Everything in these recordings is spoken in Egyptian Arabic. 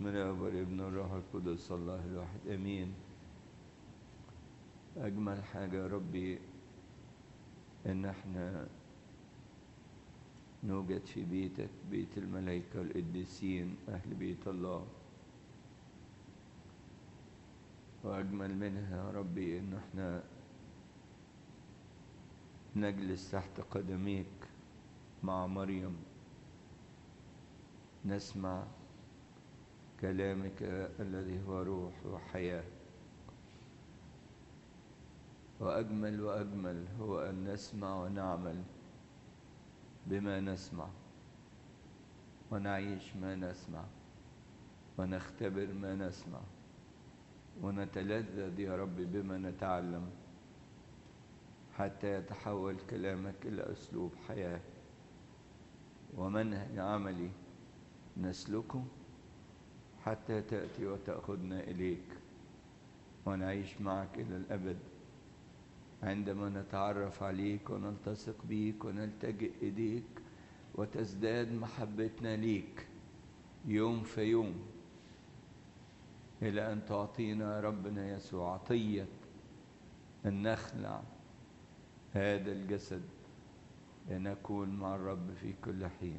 بسم الله والابن والروح القدس الله الواحد امين اجمل حاجه يا ربي ان احنا نوجد في بيتك بيت الملائكه والقديسين اهل بيت الله واجمل منها يا ربي ان احنا نجلس تحت قدميك مع مريم نسمع كلامك الذي هو روح وحياة وأجمل وأجمل هو أن نسمع ونعمل بما نسمع ونعيش ما نسمع ونختبر ما نسمع ونتلذذ يا رب بما نتعلم حتى يتحول كلامك إلى أسلوب حياة ومنهج عملي نسلكه حتى تأتي وتأخذنا إليك ونعيش معك إلى الأبد عندما نتعرف عليك ونلتصق بيك ونلتجئ إليك وتزداد محبتنا ليك يوم في يوم إلى أن تعطينا ربنا يسوع عطية أن نخلع هذا الجسد لنكون مع الرب في كل حين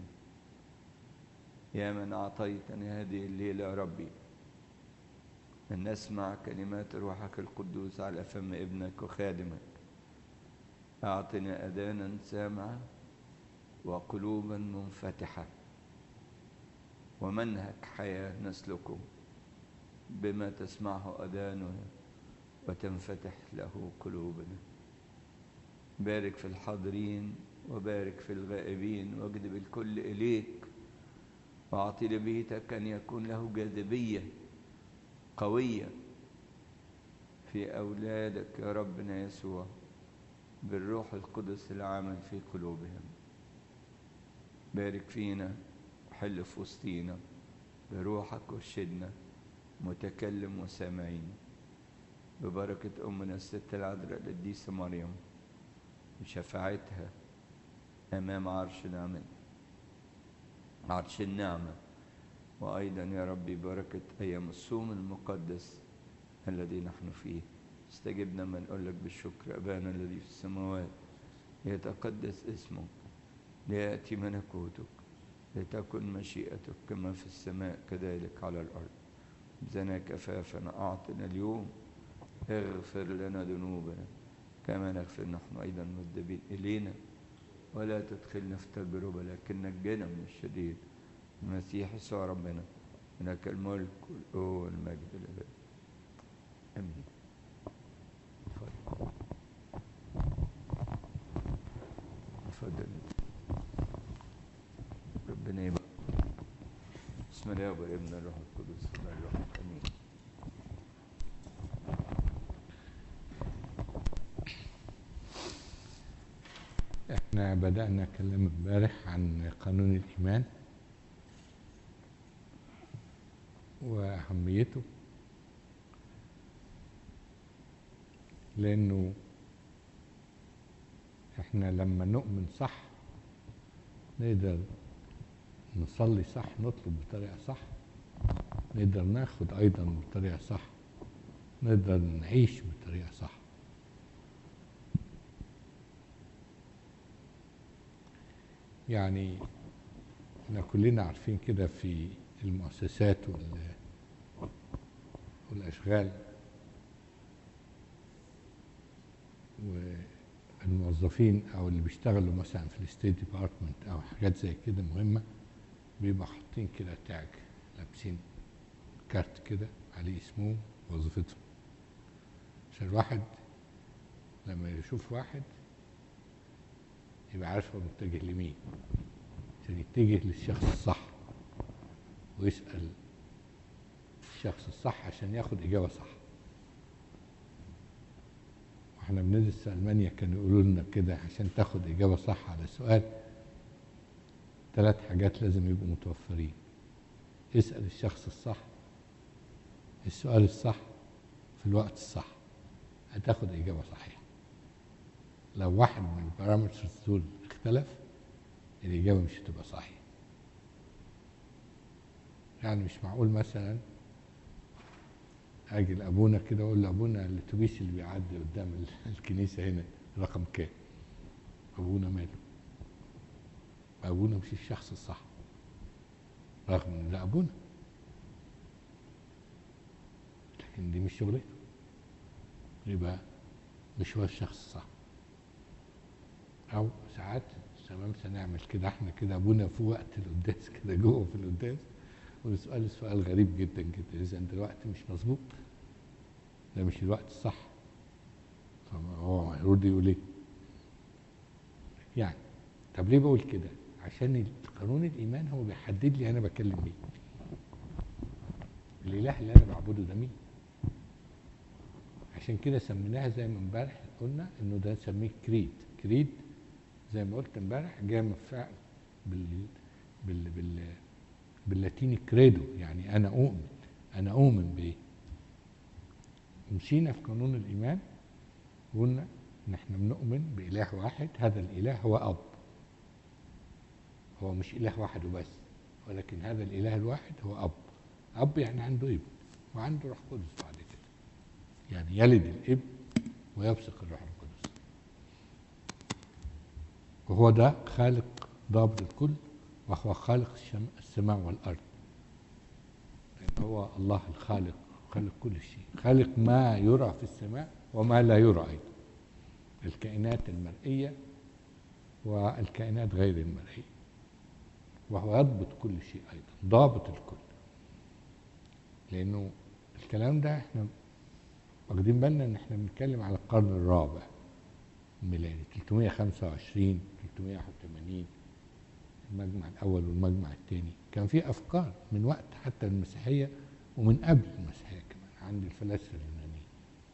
يا من أعطيتني هذه الليلة يا ربي أن نسمع كلمات روحك القدوس على فم ابنك وخادمك أعطنا أذانا سامعة وقلوبا منفتحة ومنهج حياة نسلكه بما تسمعه أذاننا وتنفتح له قلوبنا بارك في الحاضرين وبارك في الغائبين واجذب الكل إليك وأعطي لبيتك أن يكون له جاذبية قوية في أولادك يا ربنا يسوع بالروح القدس العامل في قلوبهم بارك فينا وحل في وسطينا بروحك وارشدنا متكلم وسامعين ببركة أمنا الست العذراء القديسة مريم وشفاعتها أمام عرش نعمتك عرش النعمة وأيضا يا ربي بركة أيام الصوم المقدس الذي نحن فيه استجبنا ما نقول لك بالشكر أبانا الذي في السماوات يتقدس اسمك ليأتي ملكوتك لتكن مشيئتك كما في السماء كذلك على الأرض زنا كفافنا أعطنا اليوم اغفر لنا ذنوبنا كما نغفر نحن أيضا مذنبين إلينا ولا تدخلنا في تجربة لكن نجنا من الشرير المسيح يسوع ربنا لك الملك والقوة والمجد الأبد آمين اتفضل اتفضل ربنا يبارك بسم الله والابن الروح القدس الله الواحد امين احنا بدأنا كلام امبارح عن قانون الإيمان وأهميته لأنه احنا لما نؤمن صح نقدر نصلي صح نطلب بطريقة صح نقدر ناخد أيضا بطريقة صح نقدر نعيش بطريقة صح يعني احنا كلنا عارفين كده في المؤسسات وال والأشغال والموظفين أو اللي بيشتغلوا مثلا في الستيت ديبارتمنت أو حاجات زي كده مهمة بيبقوا حاطين كده تاج لابسين كارت كده عليه اسمه وظيفتهم عشان الواحد لما يشوف واحد يبقى عارف هو متجه لمين عشان يتجه للشخص الصح ويسأل الشخص الصح عشان ياخد إجابة صح واحنا بندرس في ألمانيا كانوا يقولوا لنا كده عشان تاخد إجابة صح على سؤال ثلاث حاجات لازم يبقوا متوفرين اسأل الشخص الصح السؤال الصح في الوقت الصح هتاخد إجابة صحيحة لو واحد من البارامترز دول اختلف الإجابة مش هتبقى صحيحة يعني مش معقول مثلا اجي لابونا كده اقول لابونا الاتوبيس اللي بيعدي قدام ال- الكنيسه هنا رقم كام؟ ابونا ماله؟ ابونا مش الشخص الصح رغم ان ده ابونا لكن دي مش شغلته يبقى مش هو الشخص الصح او ساعات تمام نعمل كده احنا كده ابونا في وقت القداس كده جوه في القداس والسؤال سؤال غريب جدا جدا اذا انت الوقت مش مظبوط ده مش الوقت الصح طب هو المفروض يقول ايه؟ يعني طب ليه بقول كده؟ عشان قانون الايمان هو بيحدد لي انا بكلم مين الاله اللي انا بعبده ده مين عشان كده سميناها زي ما امبارح قلنا انه ده نسميه كريد كريد زي ما قلت امبارح جاي من فعل بال بال بال باللاتيني كريدو يعني انا اؤمن انا اؤمن بايه مشينا في قانون الايمان قلنا ان احنا بنؤمن باله واحد هذا الاله هو اب هو مش اله واحد وبس ولكن هذا الاله الواحد هو اب اب يعني عنده ابن وعنده روح قدس بعد كده يعني يلد الابن ويبصق الروح القدس وهو ده خالق ضابط الكل وهو خالق الشم- السماء والارض لأن هو الله الخالق خالق كل شيء خالق ما يرى في السماء وما لا يرى ايضا الكائنات المرئيه والكائنات غير المرئيه وهو يضبط كل شيء ايضا ضابط الكل لانه الكلام ده احنا واخدين بالنا ان احنا بنتكلم على القرن الرابع الميلادي 325 381 المجمع الاول والمجمع الثاني كان في افكار من وقت حتى المسيحيه ومن قبل المسيحيه كمان عند الفلاسفه اليونانيين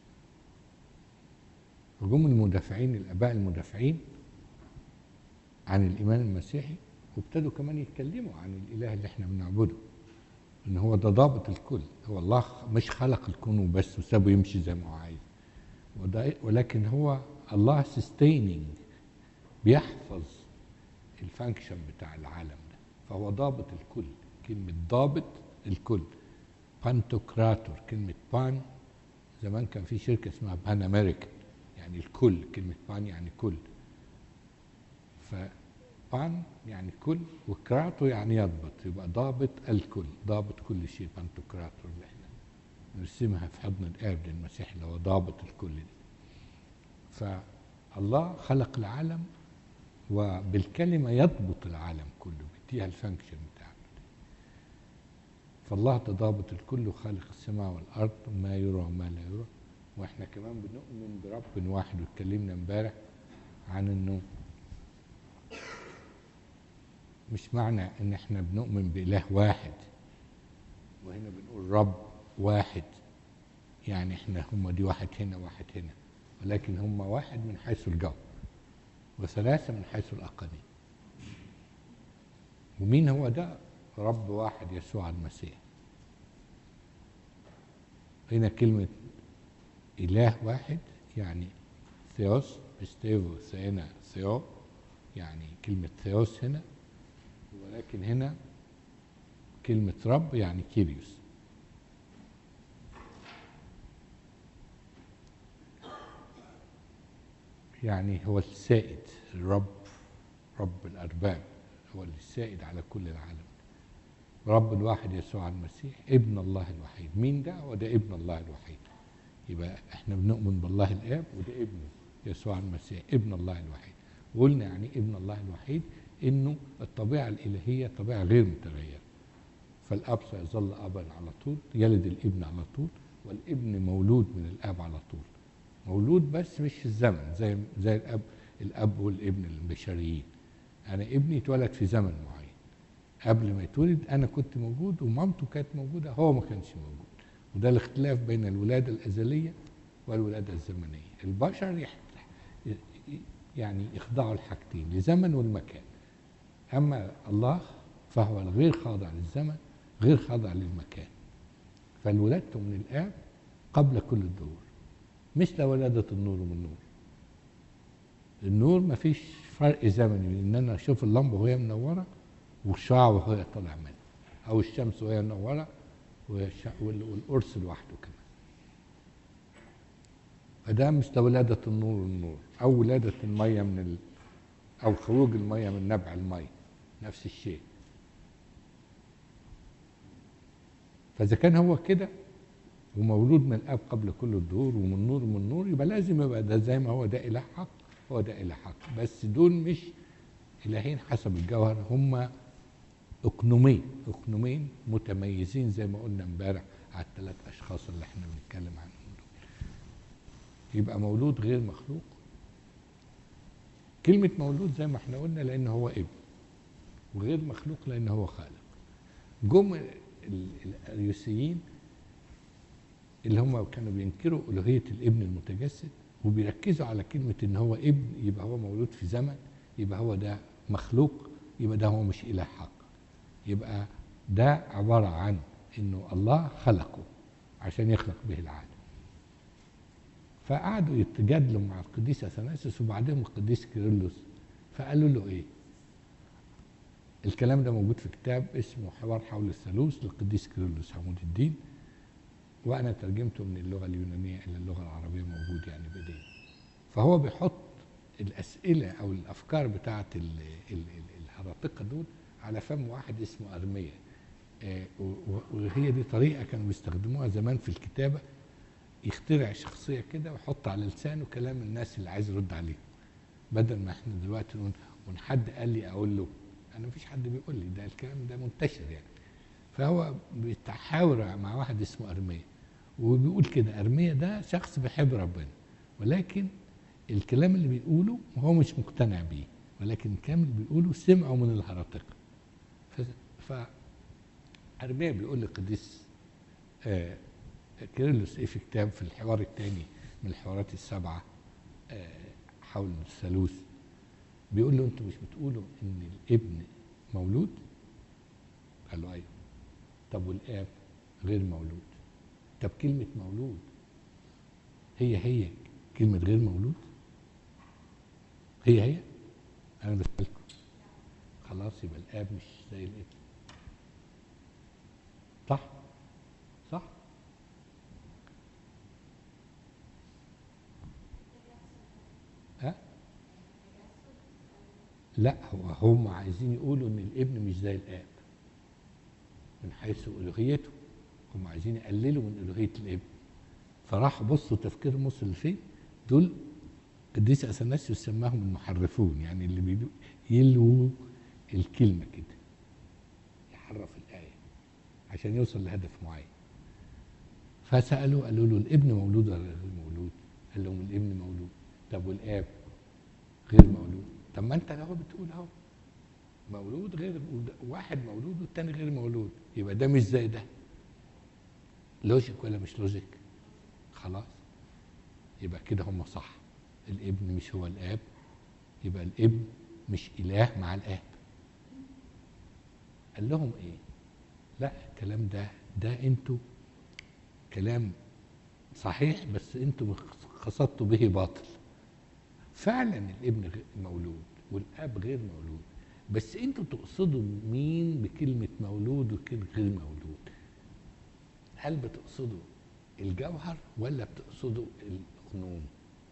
هجوم المدافعين الاباء المدافعين عن الايمان المسيحي وابتدوا كمان يتكلموا عن الاله اللي احنا بنعبده ان هو ده ضابط الكل هو الله مش خلق الكون وبس وسابه يمشي زي ما هو عايز وده ولكن هو الله سستيننج بيحفظ الفانكشن بتاع العالم ده فهو ضابط الكل كلمة ضابط الكل بانتوكراتور كلمة بان زمان كان في شركة اسمها بان امريكان يعني الكل كلمة بان يعني كل فبان يعني كل وكراتو يعني يضبط يبقى ضابط الكل ضابط كل شيء بانتوكراتور اللي احنا نرسمها في حضن الاب للمسيح اللي هو ضابط الكل دي فالله خلق العالم وبالكلمة يضبط العالم كله بيديها الفانكشن بتاعته فالله تضابط الكل وخالق السماء والأرض ما يرى وما لا يرى واحنا كمان بنؤمن برب واحد واتكلمنا امبارح عن انه مش معنى ان احنا بنؤمن بإله واحد وهنا بنقول رب واحد يعني احنا هم دي واحد هنا واحد هنا ولكن هم واحد من حيث الجوهر وثلاثة من حيث الأقانيم ومين هو ده رب واحد يسوع المسيح هنا كلمة إله واحد يعني ثيوس بستيفو ثينا ثيو يعني كلمة ثيوس هنا ولكن هنا كلمة رب يعني كيريوس يعني هو السائد الرب رب الأرباب هو السائد على كل العالم رب الواحد يسوع المسيح ابن الله الوحيد مين ده هو ده ابن الله الوحيد يبقى احنا بنؤمن بالله الاب وده ابنه يسوع المسيح ابن الله الوحيد وقلنا يعني ابن الله الوحيد انه الطبيعه الالهيه طبيعه غير متغيره فالاب سيظل ابا على طول يلد الابن على طول والابن مولود من الاب على طول مولود بس مش في الزمن زي زي الاب الاب والابن البشريين انا ابني اتولد في زمن معين قبل ما يتولد انا كنت موجود ومامته كانت موجوده هو ما كانش موجود وده الاختلاف بين الولاده الازليه والولاده الزمنيه البشر يح... يعني يخضعوا الحاجتين لزمن والمكان اما الله فهو الغير خاضع للزمن غير خاضع للمكان فولادته من الاب قبل كل الدهور مثل ولادة النور من نور النور ما فيش فرق زمني ان انا اشوف اللمبه وهي منوره والشعاع وهي طالع منها او الشمس وهي منوره والش- وال- والقرص لوحده كمان فده مش ده ولادة النور النور أو ولادة المية من ال... أو خروج المية من نبع المية نفس الشيء فإذا كان هو كده ومولود من الآب قبل كل الدهور ومن نور من نور يبقى لازم يبقى ده زي ما هو ده إله حق هو ده إله حق بس دول مش إلهين حسب الجوهر هم اقنومين اقنومين متميزين زي ما قلنا امبارح على الثلاث اشخاص اللي احنا بنتكلم عنهم دول يبقى مولود غير مخلوق كلمة مولود زي ما احنا قلنا لأن هو ابن وغير مخلوق لأن هو خالق جم ال- الأريوسيين اللي هم كانوا بينكروا ألوهية الابن المتجسد وبيركزوا على كلمة إن هو ابن يبقى هو مولود في زمن يبقى هو ده مخلوق يبقى ده هو مش إله حق يبقى ده عبارة عن إنه الله خلقه عشان يخلق به العالم فقعدوا يتجادلوا مع القديس اثناسيوس وبعدهم القديس كيرلس فقالوا له ايه الكلام ده موجود في كتاب اسمه حوار حول الثالوث للقديس كيرلس عمود الدين وانا ترجمته من اللغه اليونانيه الى اللغه العربيه موجود يعني بايديه فهو بيحط الاسئله او الافكار بتاعه ال- ال- ال- الهراطقه دول على فم واحد اسمه ارميه آه، و- و- وهي دي طريقه كانوا بيستخدموها زمان في الكتابه يخترع شخصيه كده ويحط على لسانه كلام الناس اللي عايز يرد عليه بدل ما احنا دلوقتي نقول وان حد قال لي اقول له انا مفيش حد بيقول لي ده الكلام ده منتشر يعني فهو بيتحاور مع واحد اسمه ارميه وبيقول كده ارميه ده شخص بيحب ربنا ولكن الكلام اللي بيقوله هو مش مقتنع بيه ولكن الكلام اللي بيقوله سمعه من الهراطقه ف, ف ارميه بيقول للقديس آه كيرلس ايه في كتاب في الحوار الثاني من الحوارات السبعه آه حول الثالوث بيقول له انتوا مش بتقولوا ان الابن مولود قال له ايوه طب والاب غير مولود طب كلمه مولود هي هي كلمه غير مولود هي هي انا بسالكم خلاص يبقى الاب مش زي الابن صح صح ها لا هو هم عايزين يقولوا ان الابن مش زي الاب من حيث الوهيته هم عايزين يقللوا من الوهيه الابن فراحوا بصوا تفكير مصر لفين دول قديس اثناسيوس سماهم المحرفون يعني اللي بيدو يلووا الكلمه كده يحرف الايه عشان يوصل لهدف معين فسالوا قالوا له الابن مولود ولا غير مولود قال لهم الابن مولود طب والاب غير مولود طب ما انت اهو بتقول اهو مولود غير واحد مولود والتاني غير مولود يبقى ده مش زي ده لوجيك ولا مش لوجيك خلاص يبقى كده هم صح الابن مش هو الاب يبقى الابن مش اله مع الاب قال لهم ايه لا الكلام ده ده انتوا كلام صحيح بس انتوا قصدتوا به باطل فعلا الابن غ- مولود والاب غير مولود بس انتوا تقصدوا مين بكلمة مولود وكلمة غير مولود هل بتقصدوا الجوهر ولا بتقصدوا الأقنوم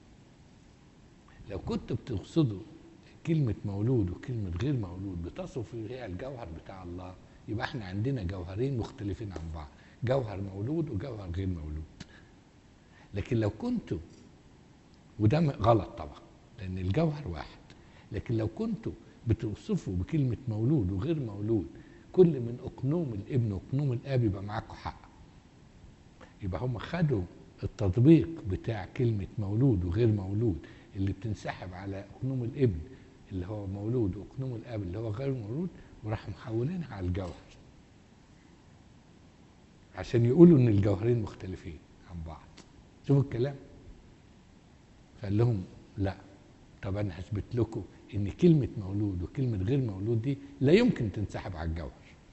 لو كنتوا بتقصدوا كلمة مولود وكلمة غير مولود بتصف هي الجوهر بتاع الله يبقى احنا عندنا جوهرين مختلفين عن بعض جوهر مولود وجوهر غير مولود لكن لو كنتوا وده م- غلط طبعا لان الجوهر واحد لكن لو كنتوا بتوصفوا بكلمة مولود وغير مولود كل من أقنوم الابن وأقنوم الآب يبقى معاكم حق يبقى هم خدوا التطبيق بتاع كلمة مولود وغير مولود اللي بتنسحب على أقنوم الابن اللي هو مولود وأقنوم الآب اللي هو غير مولود وراحوا محولينها على الجوهر عشان يقولوا إن الجوهرين مختلفين عن بعض شوفوا الكلام فقال لهم لا طب أنا هثبت لكم إن كلمة مولود وكلمة غير مولود دي لا يمكن تنسحب على الجوهر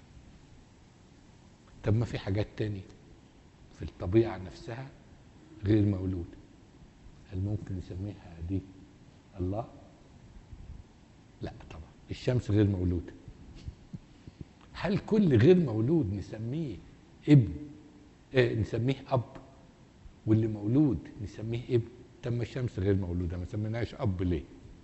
طب ما في حاجات تانية في الطبيعة نفسها غير مولود هل ممكن نسميها دي الله لا طبعا الشمس غير مولودة هل كل غير مولود نسميه ابن آه نسميه اب واللي مولود نسميه ابن طب ما الشمس غير مولوده ما سميناهاش اب ليه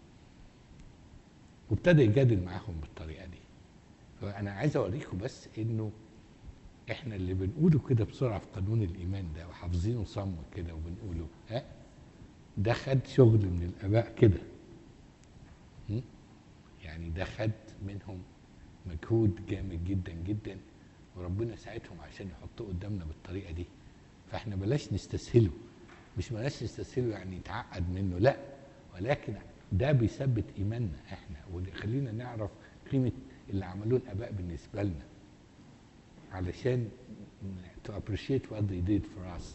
وابتدى يجادل معاهم بالطريقه دي فانا عايز اوريكم بس انه احنا اللي بنقوله كده بسرعه في قانون الايمان ده وحافظينه صم كده وبنقوله ها ده خد شغل من الاباء كده م? يعني ده خد منهم مجهود جامد جدا جدا وربنا ساعدهم عشان يحطوه قدامنا بالطريقه دي فاحنا بلاش نستسهله مش بلاش نستسهله يعني يتعقد منه لا ولكن ده بيثبت ايماننا احنا وخلينا نعرف قيمه اللي عملوه الاباء بالنسبه لنا علشان to appreciate what they did for us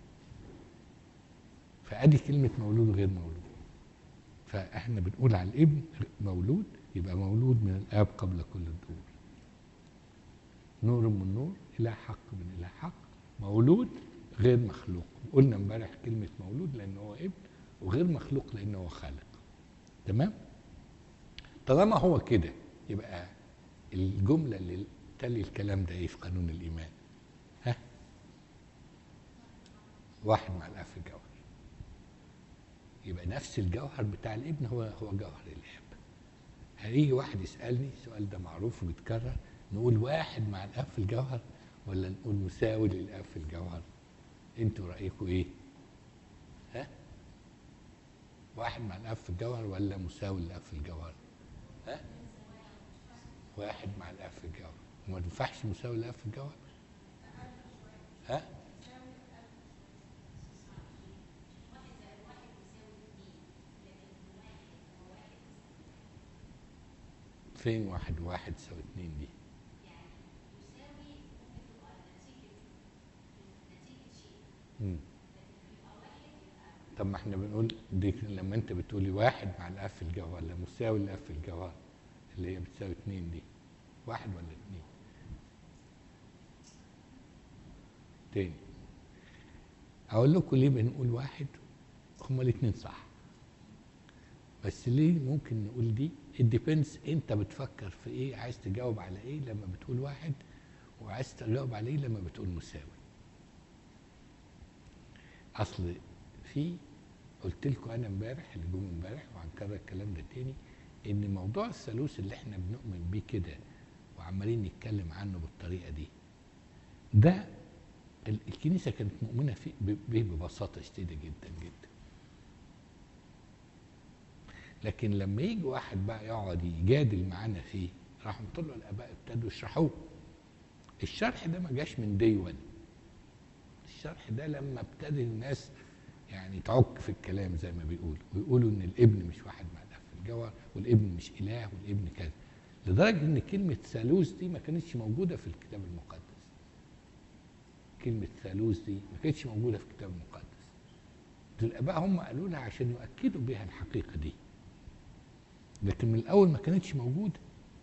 فادي كلمه مولود غير مولود فاحنا بنقول على الابن مولود يبقى مولود من الاب قبل كل الدهور نور من نور الى حق من الى حق مولود غير مخلوق قلنا امبارح كلمه مولود لان هو ابن وغير مخلوق لان هو خالق تمام طالما هو كده يبقى الجمله اللي تلي الكلام ده ايه في قانون الايمان ها واحد مع الاب في الجوهر يبقى نفس الجوهر بتاع الابن هو هو جوهر الاب هيجي واحد يسالني السؤال ده معروف وبيتكرر نقول واحد مع الاب في الجوهر ولا نقول مساوي للاب في الجوهر انتوا رايكم ايه ها واحد مع الاب في الجوهر ولا مساوي للاب في الجوهر ها واحد مع الاب في الجوهر وما ينفعش مساوي للاب في الجوهر ها فين واحد واحد يساوي اتنين دي مم. طب ما احنا بنقول دي لما انت بتقولي واحد مع الاب في الجوهر ولا مساوي للاب في الجوهر اللي هي بتساوي اتنين دي واحد ولا اتنين تاني اقول لكم ليه بنقول واحد هما الاتنين صح بس ليه ممكن نقول دي الديبندس انت بتفكر في ايه عايز تجاوب على ايه لما بتقول واحد وعايز تجاوب على ايه لما بتقول مساوي اصل في قلت لكم انا امبارح اللي جم امبارح وهنكرر الكلام ده تاني ان موضوع الثالوث اللي احنا بنؤمن بيه كده وعمالين نتكلم عنه بالطريقه دي ده ال- الكنيسه كانت مؤمنه فيه ب- به ببساطه شديده جدا جدا لكن لما يجي واحد بقى يقعد يجادل معانا فيه راح طلعوا الاباء ابتدوا يشرحوه الشرح ده ما جاش من دي 1 الشرح ده لما ابتدى الناس يعني تعك في الكلام زي ما بيقولوا ويقولوا ان الابن مش واحد مع الاب في الجوهر والابن مش اله والابن كذا لدرجه ان كلمه ثالوث دي ما كانتش موجوده في الكتاب المقدس كلمه ثالوث دي ما كانتش موجوده في الكتاب المقدس دول الاباء هم قالوا لها عشان يؤكدوا بها الحقيقه دي لكن من الاول ما كانتش موجوده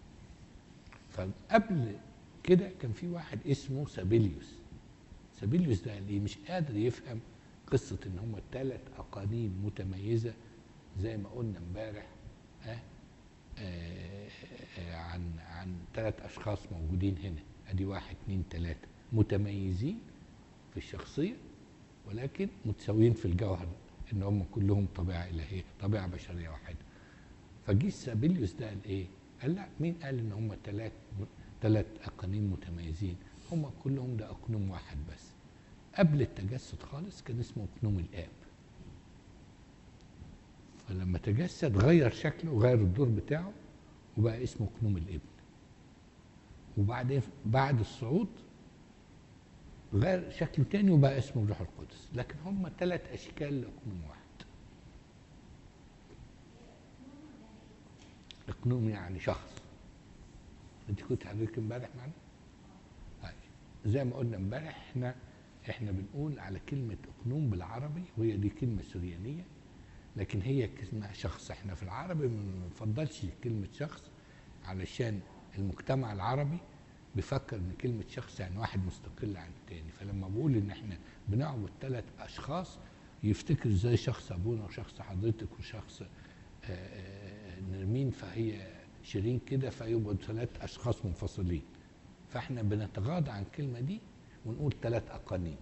فقبل كده كان في واحد اسمه سابيليوس سابيليوس ده اللي مش قادر يفهم قصه ان هم ثلاث اقانيم متميزه زي ما قلنا امبارح ها آه آه عن عن ثلاث اشخاص موجودين هنا ادي واحد اثنين ثلاثه متميزين في الشخصيه ولكن متساويين في الجوهر ان هم كلهم طبيعه الهيه طبيعه بشريه واحده فجه سابيليوس ده قال ايه؟ قال لا مين قال ان هم ثلاث ثلاث اقانيم متميزين؟ هم كلهم ده اقنوم واحد بس. قبل التجسد خالص كان اسمه اقنوم الاب. فلما تجسد غير شكله وغير الدور بتاعه وبقى اسمه اقنوم الابن. وبعدين بعد الصعود غير شكله تاني وبقى اسمه الروح القدس، لكن هم ثلاث اشكال لاقنوم واحد. اقنوم يعني شخص انت كنت حضرتك امبارح معنا طيب زي ما قلنا امبارح احنا احنا بنقول على كلمة اقنوم بالعربي وهي دي كلمة سريانية لكن هي اسمها شخص احنا في العربي ما بنفضلش كلمة شخص علشان المجتمع العربي بيفكر ان كلمة شخص يعني واحد مستقل عن التاني فلما بقول ان احنا بنعبد ثلاث اشخاص يفتكر ازاي شخص ابونا وشخص حضرتك وشخص آه نرمين فهي شيرين كده فيبقوا ثلاث اشخاص منفصلين فاحنا بنتغاضى عن الكلمه دي ونقول ثلاث اقانيم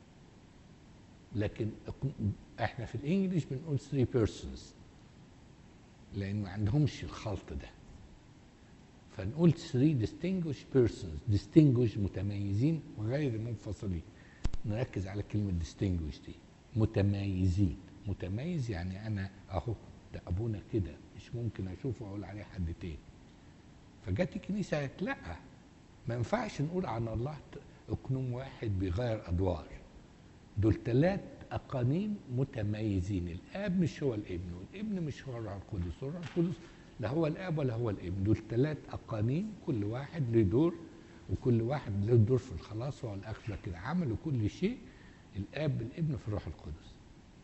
لكن أق- احنا في الانجليش بنقول three persons لان ما عندهمش الخلط ده فنقول three distinguished persons distinguished متميزين وغير منفصلين نركز على كلمة distinguished دي متميزين متميز يعني أنا أهو ده أبونا كده مش ممكن أشوفه وأقول عليه حد تاني فجت الكنيسة قالت لأ ما ينفعش نقول عن الله أقنوم واحد بيغير أدوار دول ثلاث أقانيم متميزين الآب مش هو الابن والابن مش هو الروح القدس والروح القدس لا هو الآب ولا هو الابن دول ثلاث أقانيم كل واحد له دور وكل واحد له دور في الخلاص وهو الأخ كده عملوا كل شيء الآب بالابن في الروح القدس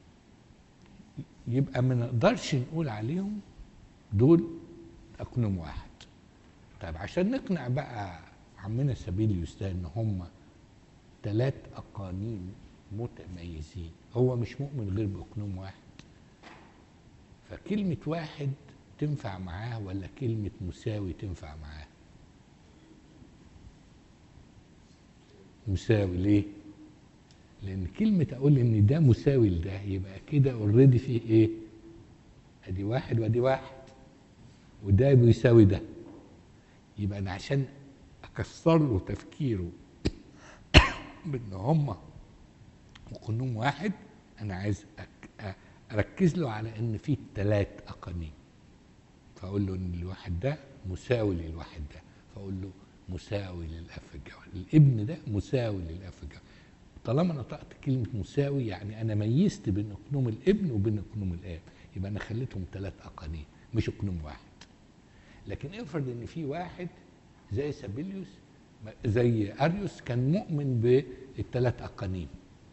يبقى ما نقدرش نقول عليهم دول أقنوم واحد طيب عشان نقنع بقى عمنا سبيليوس ده ان هم ثلاث اقانيم متميزين هو مش مؤمن غير باقنوم واحد فكلمة واحد تنفع معاه ولا كلمة مساوي تنفع معاه مساوي ليه لان كلمة اقول ان ده مساوي لده يبقى كده اوريدي فيه ايه ادي واحد وادي واحد وده بيساوي ده يبقى انا عشان اكسر له تفكيره بان هم وقنوم واحد انا عايز أك- أ- اركز له على ان في ثلاث اقانيم فاقول له ان الواحد ده مساوي للواحد ده فاقول له مساوي للاب في الجوهر الابن ده مساوي للاب في الجوهر طالما نطقت كلمه مساوي يعني انا ميزت بين اقنوم الابن وبين اقنوم الاب يبقى انا خليتهم ثلاث اقانيم مش اقنوم واحد لكن افرض ان في واحد زي سابيليوس زي اريوس كان مؤمن بالثلاث اقانيم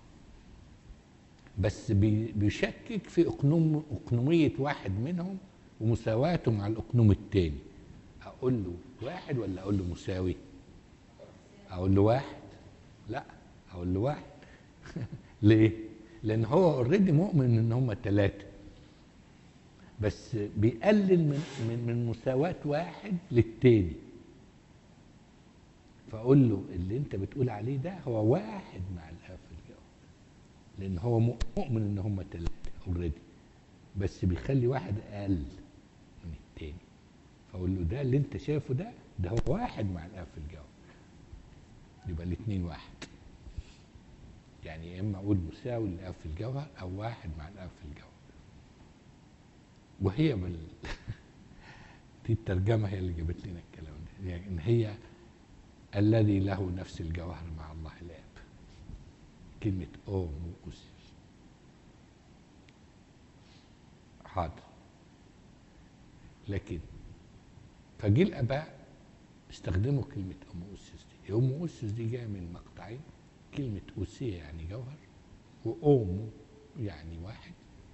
بس بي- بيشكك في اقنوم اقنوميه واحد منهم ومساواته مع الاقنوم الثاني اقول له واحد ولا اقول له مساوي اقول له واحد لا اقول له واحد ليه لان هو اوريدي مؤمن ان هم ثلاثه بس بيقلل من من من مساواة واحد للتاني فأقول له اللي أنت بتقول عليه ده هو واحد مع الآب في الجوهر لأن هو مؤمن إن هم تلاتة أوريدي بس بيخلي واحد أقل من التاني فأقول له ده اللي أنت شايفه ده ده هو واحد مع الآب في الجوهر يبقى الاتنين واحد يعني يا إما أقول مساوي للآب في الجوهر أو واحد مع الآب في الجوهر وهي بال دي الترجمة هي اللي جابت لنا الكلام ده يعني إن هي الذي له نفس الجوهر مع الله الآب كلمة أو موكوسيس حاضر لكن فجي الآباء استخدموا كلمة أوموسيس دي أوموسيس دي جاية من مقطعين كلمة أوسية يعني جوهر وأومو يعني واحد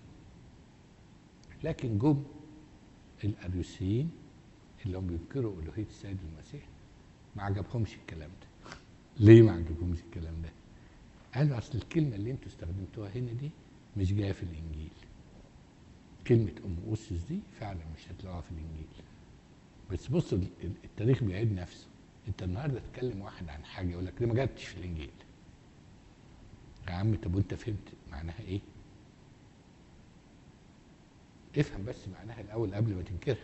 لكن جم الاريوسيين اللي هم بينكروا الوهيه السيد المسيح ما عجبهمش الكلام ده ليه ما عجبهمش الكلام ده قالوا اصل الكلمه اللي انتوا استخدمتوها هنا دي مش جايه في الانجيل كلمه ام اوسس دي فعلا مش هتلاقوها في الانجيل بس بص ال- ال- التاريخ بيعيد نفسه انت النهارده تكلم واحد عن حاجه يقول لك دي ما جاتش في الانجيل يا عم طب وانت فهمت معناها ايه افهم بس معناها الاول قبل ما تنكرها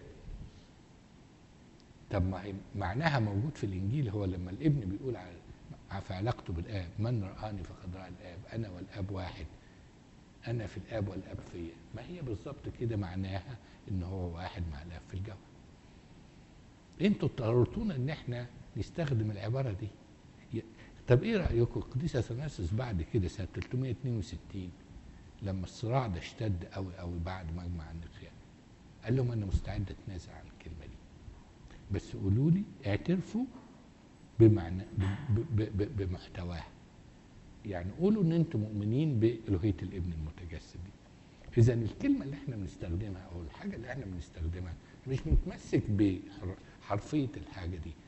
طب ما هي معناها موجود في الانجيل هو لما الابن بيقول على في علاقته بالاب من رآني فقد رأى الاب انا والاب واحد انا في الاب والاب فيا ما هي بالظبط كده معناها ان هو واحد مع الاب في الجوهر انتوا اضطررتونا ان احنا نستخدم العباره دي ي- طب ايه رايكم القديس اثناسيوس بعد كده سنه 362 لما الصراع ده اشتد قوي قوي بعد مجمع النقيان قال لهم انا مستعد اتنازل عن الكلمه دي بس قولوا لي اعترفوا بمعنى ب- ب- ب- بمحتواها يعني قولوا ان انتم مؤمنين بالوهيه الابن المتجسد دي اذا الكلمه اللي احنا بنستخدمها او الحاجه اللي احنا بنستخدمها مش بنتمسك بحرفيه الحاجه دي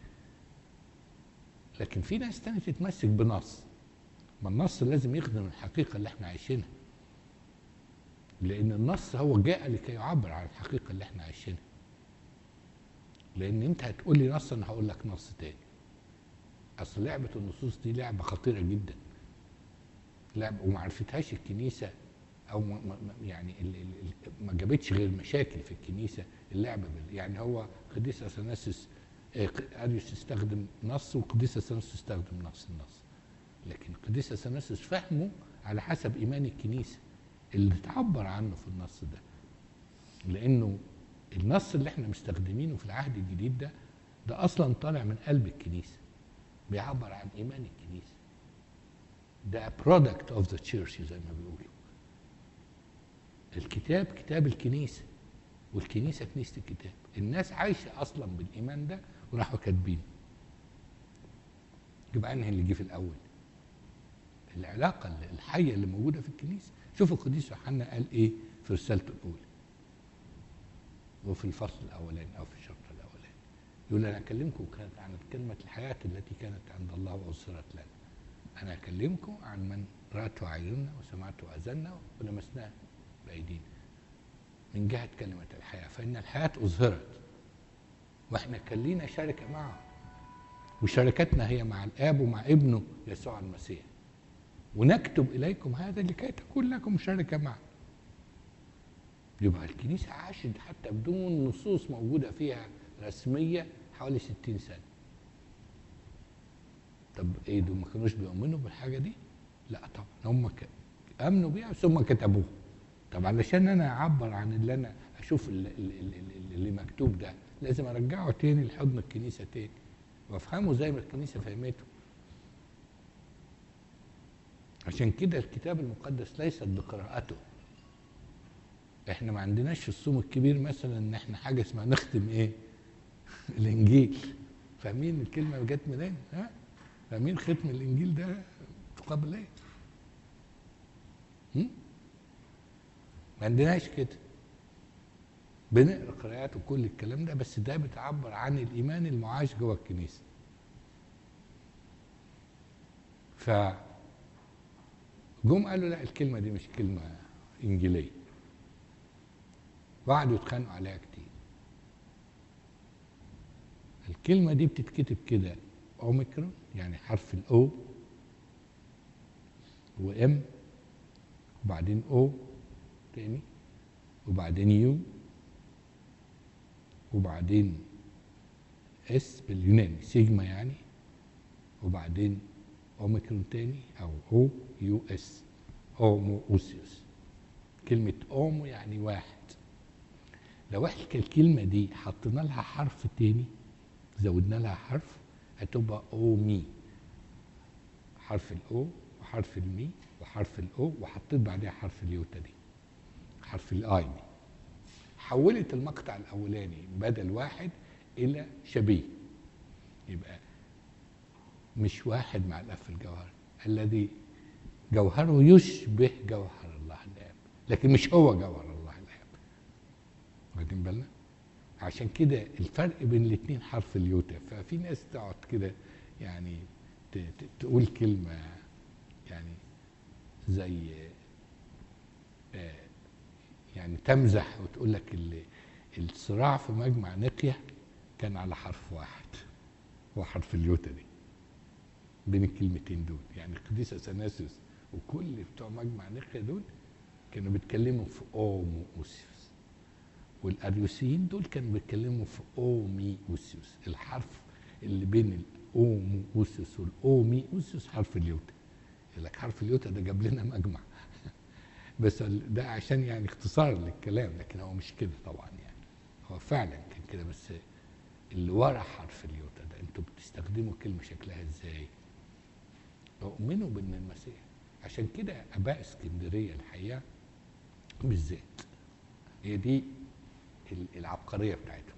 لكن في ناس تانية تتمسك بنص ما النص لازم يخدم الحقيقه اللي احنا عايشينها لان النص هو جاء لكي يعبر عن الحقيقه اللي احنا عايشينها لان انت هتقول لي نص انا هقول لك نص تاني اصل لعبه النصوص دي لعبه خطيره جدا لعبه وما عرفتهاش الكنيسه او ما ما ما- يعني ال- ال- ال- ما جابتش غير مشاكل في الكنيسه اللعبه بال- يعني هو قديس اثناسيس آه، ق- اريوس استخدم نص وقديس اثناسيس استخدم نفس النص لكن قديس اثناسيس فهمه على حسب ايمان الكنيسه اللي تعبر عنه في النص ده لانه النص اللي احنا مستخدمينه في العهد الجديد ده ده اصلا طالع من قلب الكنيسه بيعبر عن ايمان الكنيسه ده برودكت اوف ذا تشيرش زي ما بيقولوا الكتاب كتاب الكنيسه والكنيسه كنيسه الكتاب الناس عايشه اصلا بالايمان ده وراحوا كاتبينه يبقى انهي اللي جه في الاول العلاقه اللي- الحيه اللي موجوده في الكنيسه شوفوا القديس يوحنا قال ايه في رسالته الاولى وفي الفصل الاولاني او في الشرط الاولاني يقول انا اكلمكم كانت عن كلمه الحياه التي كانت عند الله واظهرت لنا انا اكلمكم عن من راته اعيننا وسمعته اذاننا ولمسناه بايدينا من جهه كلمه الحياه فان الحياه اظهرت واحنا كان لينا شركه معه وشركتنا هي مع الاب ومع ابنه يسوع المسيح ونكتب اليكم هذا لكي تكون لكم شركه معه يبقى الكنيسه عاشت حتى بدون نصوص موجوده فيها رسميه حوالي 60 سنه طب ايه دول ما كانوش بيؤمنوا بالحاجه دي لا طبعا هم ك... امنوا بيها ثم كتبوها طب علشان انا اعبر عن اللي انا اشوف اللي, اللي, اللي مكتوب ده لازم ارجعه تاني لحضن الكنيسه تاني وافهمه زي ما الكنيسه فهمته عشان كده الكتاب المقدس ليست بقراءته احنا ما عندناش في الصوم الكبير مثلا ان احنا حاجه اسمها نختم ايه الانجيل فاهمين الكلمه جت منين ها فاهمين ختم الانجيل ده قبل ايه هم؟ ما عندناش كده بنقرا قراءات وكل الكلام ده بس ده بتعبر عن الايمان المعاش جوه الكنيسه ف جم قالوا لا الكلمه دي مش كلمه انجيليه وقعدوا يتخانقوا عليها كتير الكلمه دي بتتكتب كده اوميكرون يعني حرف الاو وام وبعدين او تاني وبعدين يو وبعدين اس باليوناني سيجما يعني وبعدين اوميكرون تاني او او يو اس اومو اوسيوس كلمة اومو يعني واحد لو احنا الكلمة دي حطينا لها حرف تاني زودنا لها حرف هتبقى اومي حرف الاو وحرف المي وحرف الاو وحطيت بعدها حرف اليوتا دي حرف الاي دي حولت المقطع الاولاني بدل واحد الى شبيه يبقى مش واحد مع الاف الجوهر الذي جوهره يشبه جوهر الله الاب لكن مش هو جوهر الله الاب واخدين بالنا عشان كده الفرق بين الاثنين حرف اليوتا ففي ناس تقعد كده يعني ت- ت- تقول كلمه يعني زي آه، يعني تمزح وتقول لك ال- الصراع في مجمع نقية كان على حرف واحد هو حرف اليوتا دي بين الكلمتين دول يعني القديس اثناسيوس وكل بتوع مجمع نقية دول كانوا بيتكلموا في اومو اوسيوس والاريوسيين دول كانوا بيتكلموا في اومي اوسيوس الحرف اللي بين الاومو اوسيوس والاومي اوسيوس حرف اليوتا يقول لك حرف اليوتا ده جاب لنا مجمع بس ال- ده عشان يعني اختصار للكلام لكن هو مش كده طبعا يعني هو فعلا كان كده بس اللي ورا حرف اليوتا ده انتوا بتستخدموا كلمه شكلها ازاي؟ اؤمنوا بان المسيح عشان كده اباء اسكندريه الحقيقه بالذات هي دي ال- العبقريه بتاعتهم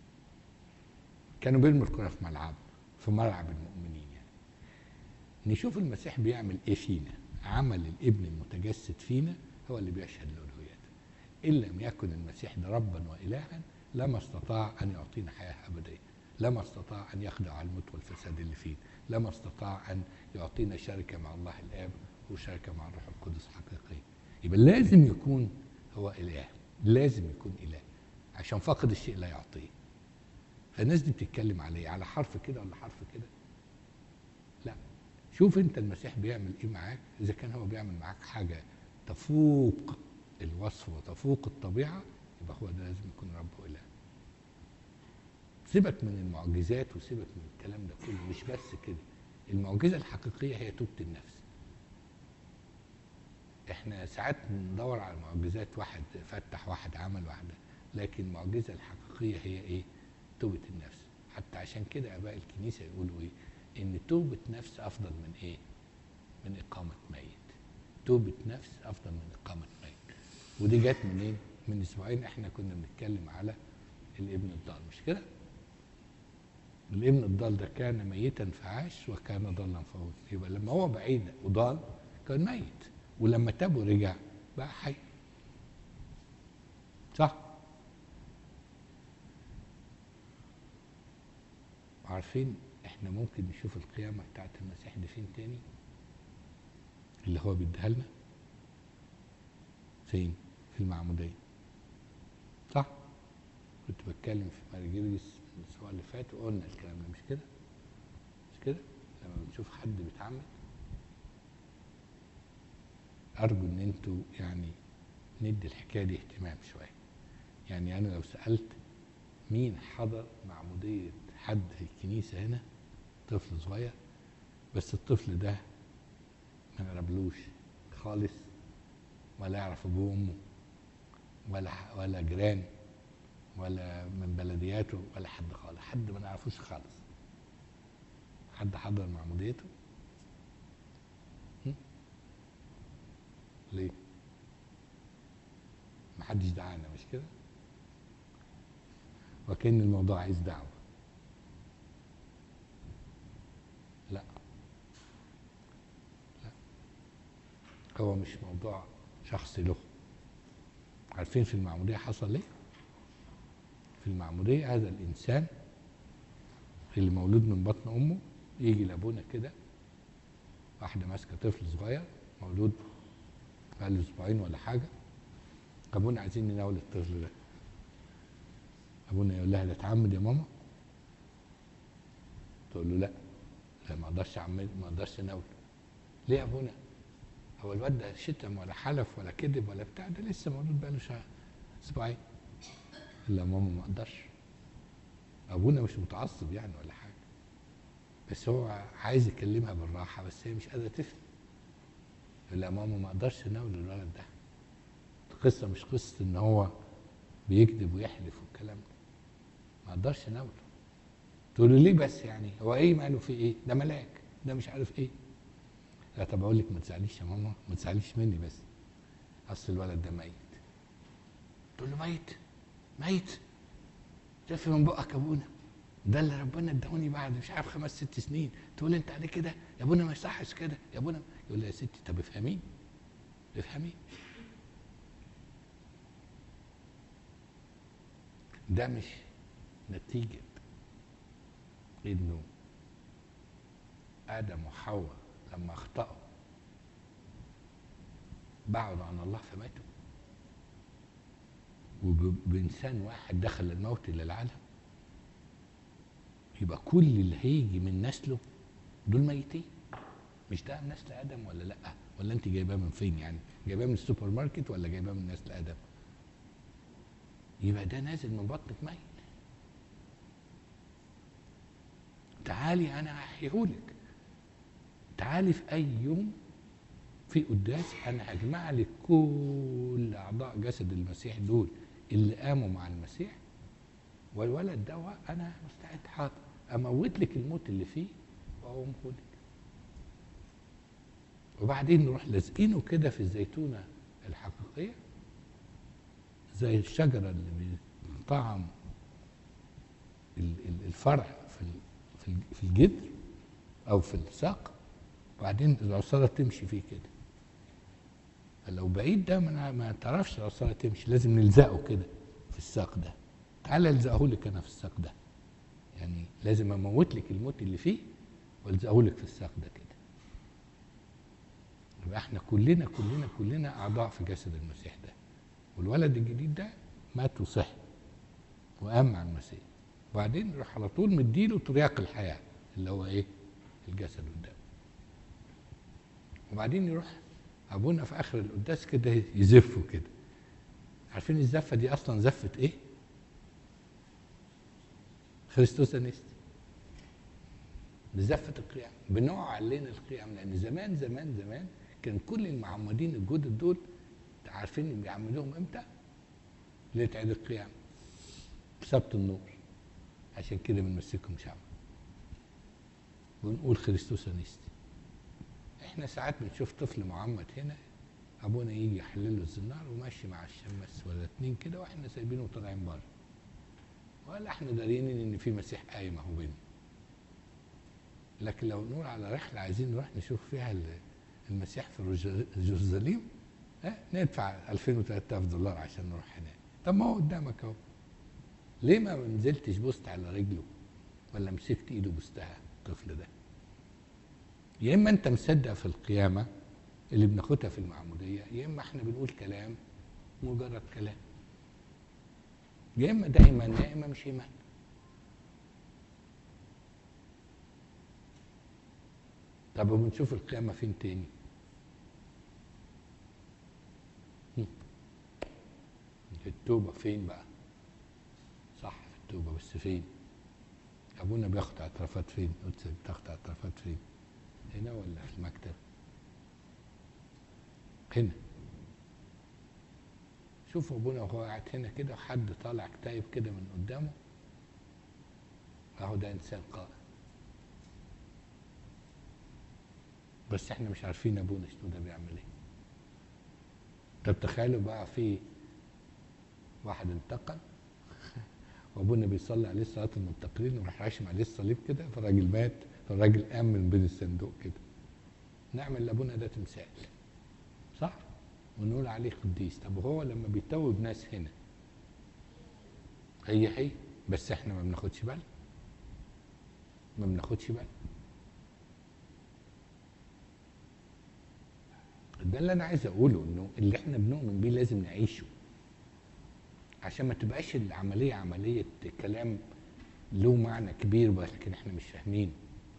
كانوا بيرموا الكره في ملعب في ملعب المؤمنين يعني نشوف المسيح بيعمل ايه فينا عمل الابن المتجسد فينا هو اللي بيشهد لألوهيته إن لم يكن المسيح ده ربا وإلها لما استطاع أن يعطينا حياة أبدية لما استطاع أن يخضع الموت والفساد اللي فيه لما استطاع أن يعطينا شركة مع الله الآب وشركة مع الروح القدس حقيقية يبقى لازم يكون هو إله لازم يكون إله عشان فاقد الشيء لا يعطيه فالناس دي بتتكلم عليه على حرف كده ولا حرف كده شوف انت المسيح بيعمل ايه معاك اذا كان هو بيعمل معاك حاجه تفوق الوصف وتفوق الطبيعه يبقى هو ده لازم يكون رب واله سيبك من المعجزات وسيبك من الكلام ده كله مش بس كده المعجزه الحقيقيه هي توبه النفس احنا ساعات ندور على معجزات واحد فتح واحد عمل واحده لكن المعجزه الحقيقيه هي ايه توبه النفس حتى عشان كده اباء الكنيسه يقولوا ايه ان توبه نفس افضل من ايه من اقامه ميت توبه نفس افضل من اقامه ميت ودي جت منين من اسبوعين احنا كنا بنتكلم على الابن الضال مش كده الابن الضال ده كان ميتا فعاش وكان ضالا فهو يبقى لما هو بعيد وضال كان ميت ولما تاب ورجع بقى حي صح عارفين احنا ممكن نشوف القيامة بتاعت المسيح دي فين تاني اللي هو بيديها لنا فين في المعمودية صح كنت بتكلم في مارجريس الاسبوع اللي فات وقلنا الكلام ده مش كده مش كده لما بنشوف حد بيتعمد ارجو ان انتوا يعني ندي الحكايه دي اهتمام شويه يعني انا لو سالت مين حضر معموديه حد في الكنيسه هنا طفل صغير بس الطفل ده ما نقربلوش خالص ولا يعرف ابوه وامه ولا ولا جيران ولا من بلدياته ولا حد خالص حد ما نعرفوش خالص حد حضر معموديته هم؟ ليه محدش دعانا مش كده وكأن الموضوع عايز دعوة لا لا هو مش موضوع شخصي له عارفين في المعمودية حصل ايه في المعمودية هذا الإنسان اللي مولود من بطن أمه يجي لأبونا كده واحدة ماسكة طفل صغير مولود بقاله أسبوعين ولا حاجة أبونا عايزين نناول الطفل ده أبونا يقول لها ده اتعمد يا ماما تقول له لا لا ما اقدرش اعمل ما اقدرش اناوله ليه يا ابونا هو الواد ده شتم ولا حلف ولا كذب ولا بتاع ده لسه مولود بقاله شهر اسبوعين لا ماما ما اقدرش ابونا مش متعصب يعني ولا حاجه بس هو عايز يكلمها بالراحه بس هي مش قادره تفهم يقول لا ماما ما اقدرش اناول الولد ده القصه مش قصه ان هو بيكذب ويحلف والكلام ده ما اقدرش اناوله تقول له ليه بس يعني هو ايه ماله في ايه ده ملاك ده مش عارف ايه لا طب اقول لك ما تزعليش يا ماما ما تزعليش مني بس اصل الولد ده ميت تقول له ميت ميت شاف من بقك يا ابونا ده اللي ربنا اداهوني بعد مش عارف خمس ست سنين تقول انت عليه كده يا ابونا ما يصحش كده يا ابونا يقول لها يا ستي طب افهميني افهميني ده مش نتيجة انه ادم وحواء لما اخطأوا بعدوا عن الله فماتوا وبإنسان واحد دخل الموت إلى العالم يبقى كل اللي هيجي من نسله دول ميتين مش ده من نسل آدم ولا لأ ولا أنت جايباه من فين يعني جايباه من السوبر ماركت ولا جايباه من نسل آدم يبقى ده نازل من بطنك ميت تعالي أنا هحيهولك تعالي في أي يوم في قداس انا هجمع لك كل اعضاء جسد المسيح دول اللي قاموا مع المسيح والولد ده انا مستعد حاضر اموت لك الموت اللي فيه واقومه لك وبعدين نروح لازقينه كده في الزيتونه الحقيقيه زي الشجره اللي بطعم الفرع في في الجذر او في الساق وبعدين العصاره تمشي فيه كده فلو بعيد ده ما, ما تعرفش العصاره تمشي لازم نلزقه كده في الساق ده تعالى الزقه لك انا في الساق ده يعني لازم اموت لك الموت اللي فيه والزقه لك في الساق ده كده يبقى احنا كلنا كلنا كلنا اعضاء في جسد المسيح ده والولد الجديد ده مات وصحي وقام مع المسيح وبعدين نروح على طول مديله ترياق الحياه اللي هو ايه الجسد قدامه وبعدين يروح ابونا في اخر القداس كده يزفوا كده عارفين الزفه دي اصلا زفه ايه خريستوس انستي بزفه القيام بنعلن القيام لان زمان زمان زمان كان كل المعمدين الجدد دول عارفين بيعملوهم امتى ليله عيد القيامه سبت النور عشان كده بنمسكهم شعب ونقول خريستوس انستي احنا ساعات بنشوف طفل معمد هنا ابونا يجي يحلل له الزنار وماشي مع الشمس ولا اتنين كده واحنا سايبينه وطالعين بره ولا احنا دارين ان في مسيح قايم اهو بينا لكن لو نقول على رحله عايزين نروح نشوف فيها ال- المسيح في روج- جيروزاليم ها ندفع 2000 و 3000 دولار عشان نروح هناك طب ما هو قدامك اهو ليه ما نزلتش بوست على رجله ولا مسكت ايده بوستها الطفل ده يا اما انت مصدق في القيامه اللي بناخدها في المعموديه يا اما احنا بنقول كلام مجرد كلام يا اما ده ايمان يا اما مش ايمان طب وبنشوف القيامه فين تاني هم. التوبه فين بقى صح في التوبه بس فين ابونا بياخد اعترافات فين قلت بتاخد اعترافات فين هنا ولا في المكتب هنا شوفوا ابونا وهو قاعد هنا كده وحد طالع كتايب كده من قدامه اهو ده انسان قائم بس احنا مش عارفين ابونا شنو ده بيعمل ايه طب تخيلوا بقى في واحد انتقل وابونا بيصلي عليه صلاه المنتقلين وراح راشم عليه الصليب كده فالراجل مات فالراجل قام من بين الصندوق كده نعمل لابونا ده تمثال صح ونقول عليه قديس طب وهو لما بيتوب ناس هنا هي هي بس احنا ما بناخدش بالنا ما بناخدش بالنا ده اللي انا عايز اقوله انه اللي احنا بنؤمن بيه لازم نعيشه عشان ما تبقاش العمليه عمليه كلام له معنى كبير بس لكن احنا مش فاهمينه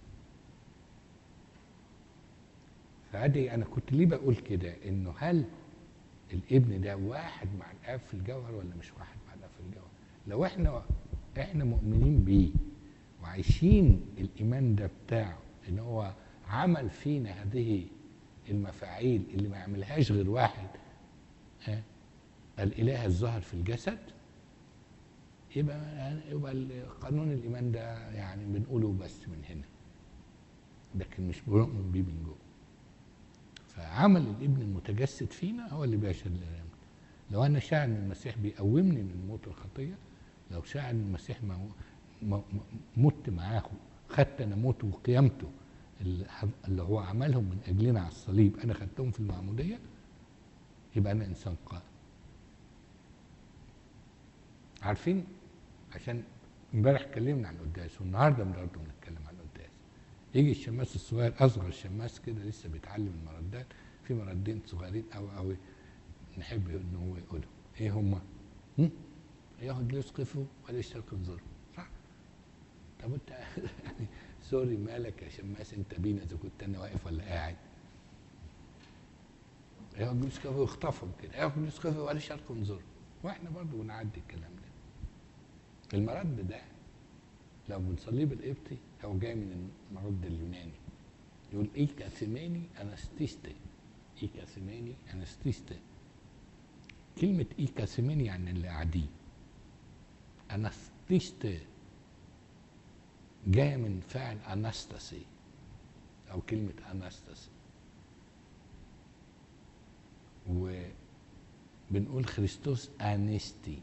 فادي انا كنت ليه بقول كده انه هل الابن ده واحد مع الاب في الجوهر ولا مش واحد مع الاب في الجوهر لو احنا احنا مؤمنين بيه وعايشين الايمان ده بتاعه ان هو عمل فينا هذه المفاعيل اللي ما يعملهاش غير واحد ها الاله الظاهر في الجسد يبقى يبقى قانون الايمان ده يعني بنقوله بس من هنا لكن مش بنؤمن بيه من جوه فعمل الابن المتجسد فينا هو اللي بيشهد لنا لو انا شاعر ان المسيح بيقومني من موت الخطيه لو شاعر ان المسيح ما ما- ما- مت معاه خدت انا موته وقيامته اللي ح- اللي هو عملهم من اجلنا على الصليب انا خدتهم في المعموديه يبقى انا انسان قائم عارفين عشان امبارح اتكلمنا عن القداس والنهارده برضه بنتكلم عن القداس يجي الشماس الصغير اصغر شماس كده لسه بيتعلم المردات في مردين صغيرين قوي قوي نحب ان هو يقولهم ايه هما؟ هم؟ ياخد يسقفوا ولا يشترك انظروا صح؟ طب انت يعني سوري مالك يا شماس انت بينا اذا كنت انا واقف ولا قاعد ياخد يسقفوا ويخطفهم كده ياخد يسقفوا ولا يشترك انظروا واحنا برضه بنعدي الكلام ده المرد ده لو بنصليه بالقبطي هو جاي من المرد اليوناني يقول اي كاثيماني انستيستي اي كاثيماني انستيستي كلمة اي كاثيماني يعني اللي قاعدين انستيستي جاية من فعل انستاسي او كلمة انستاسي وبنقول خريستوس انستي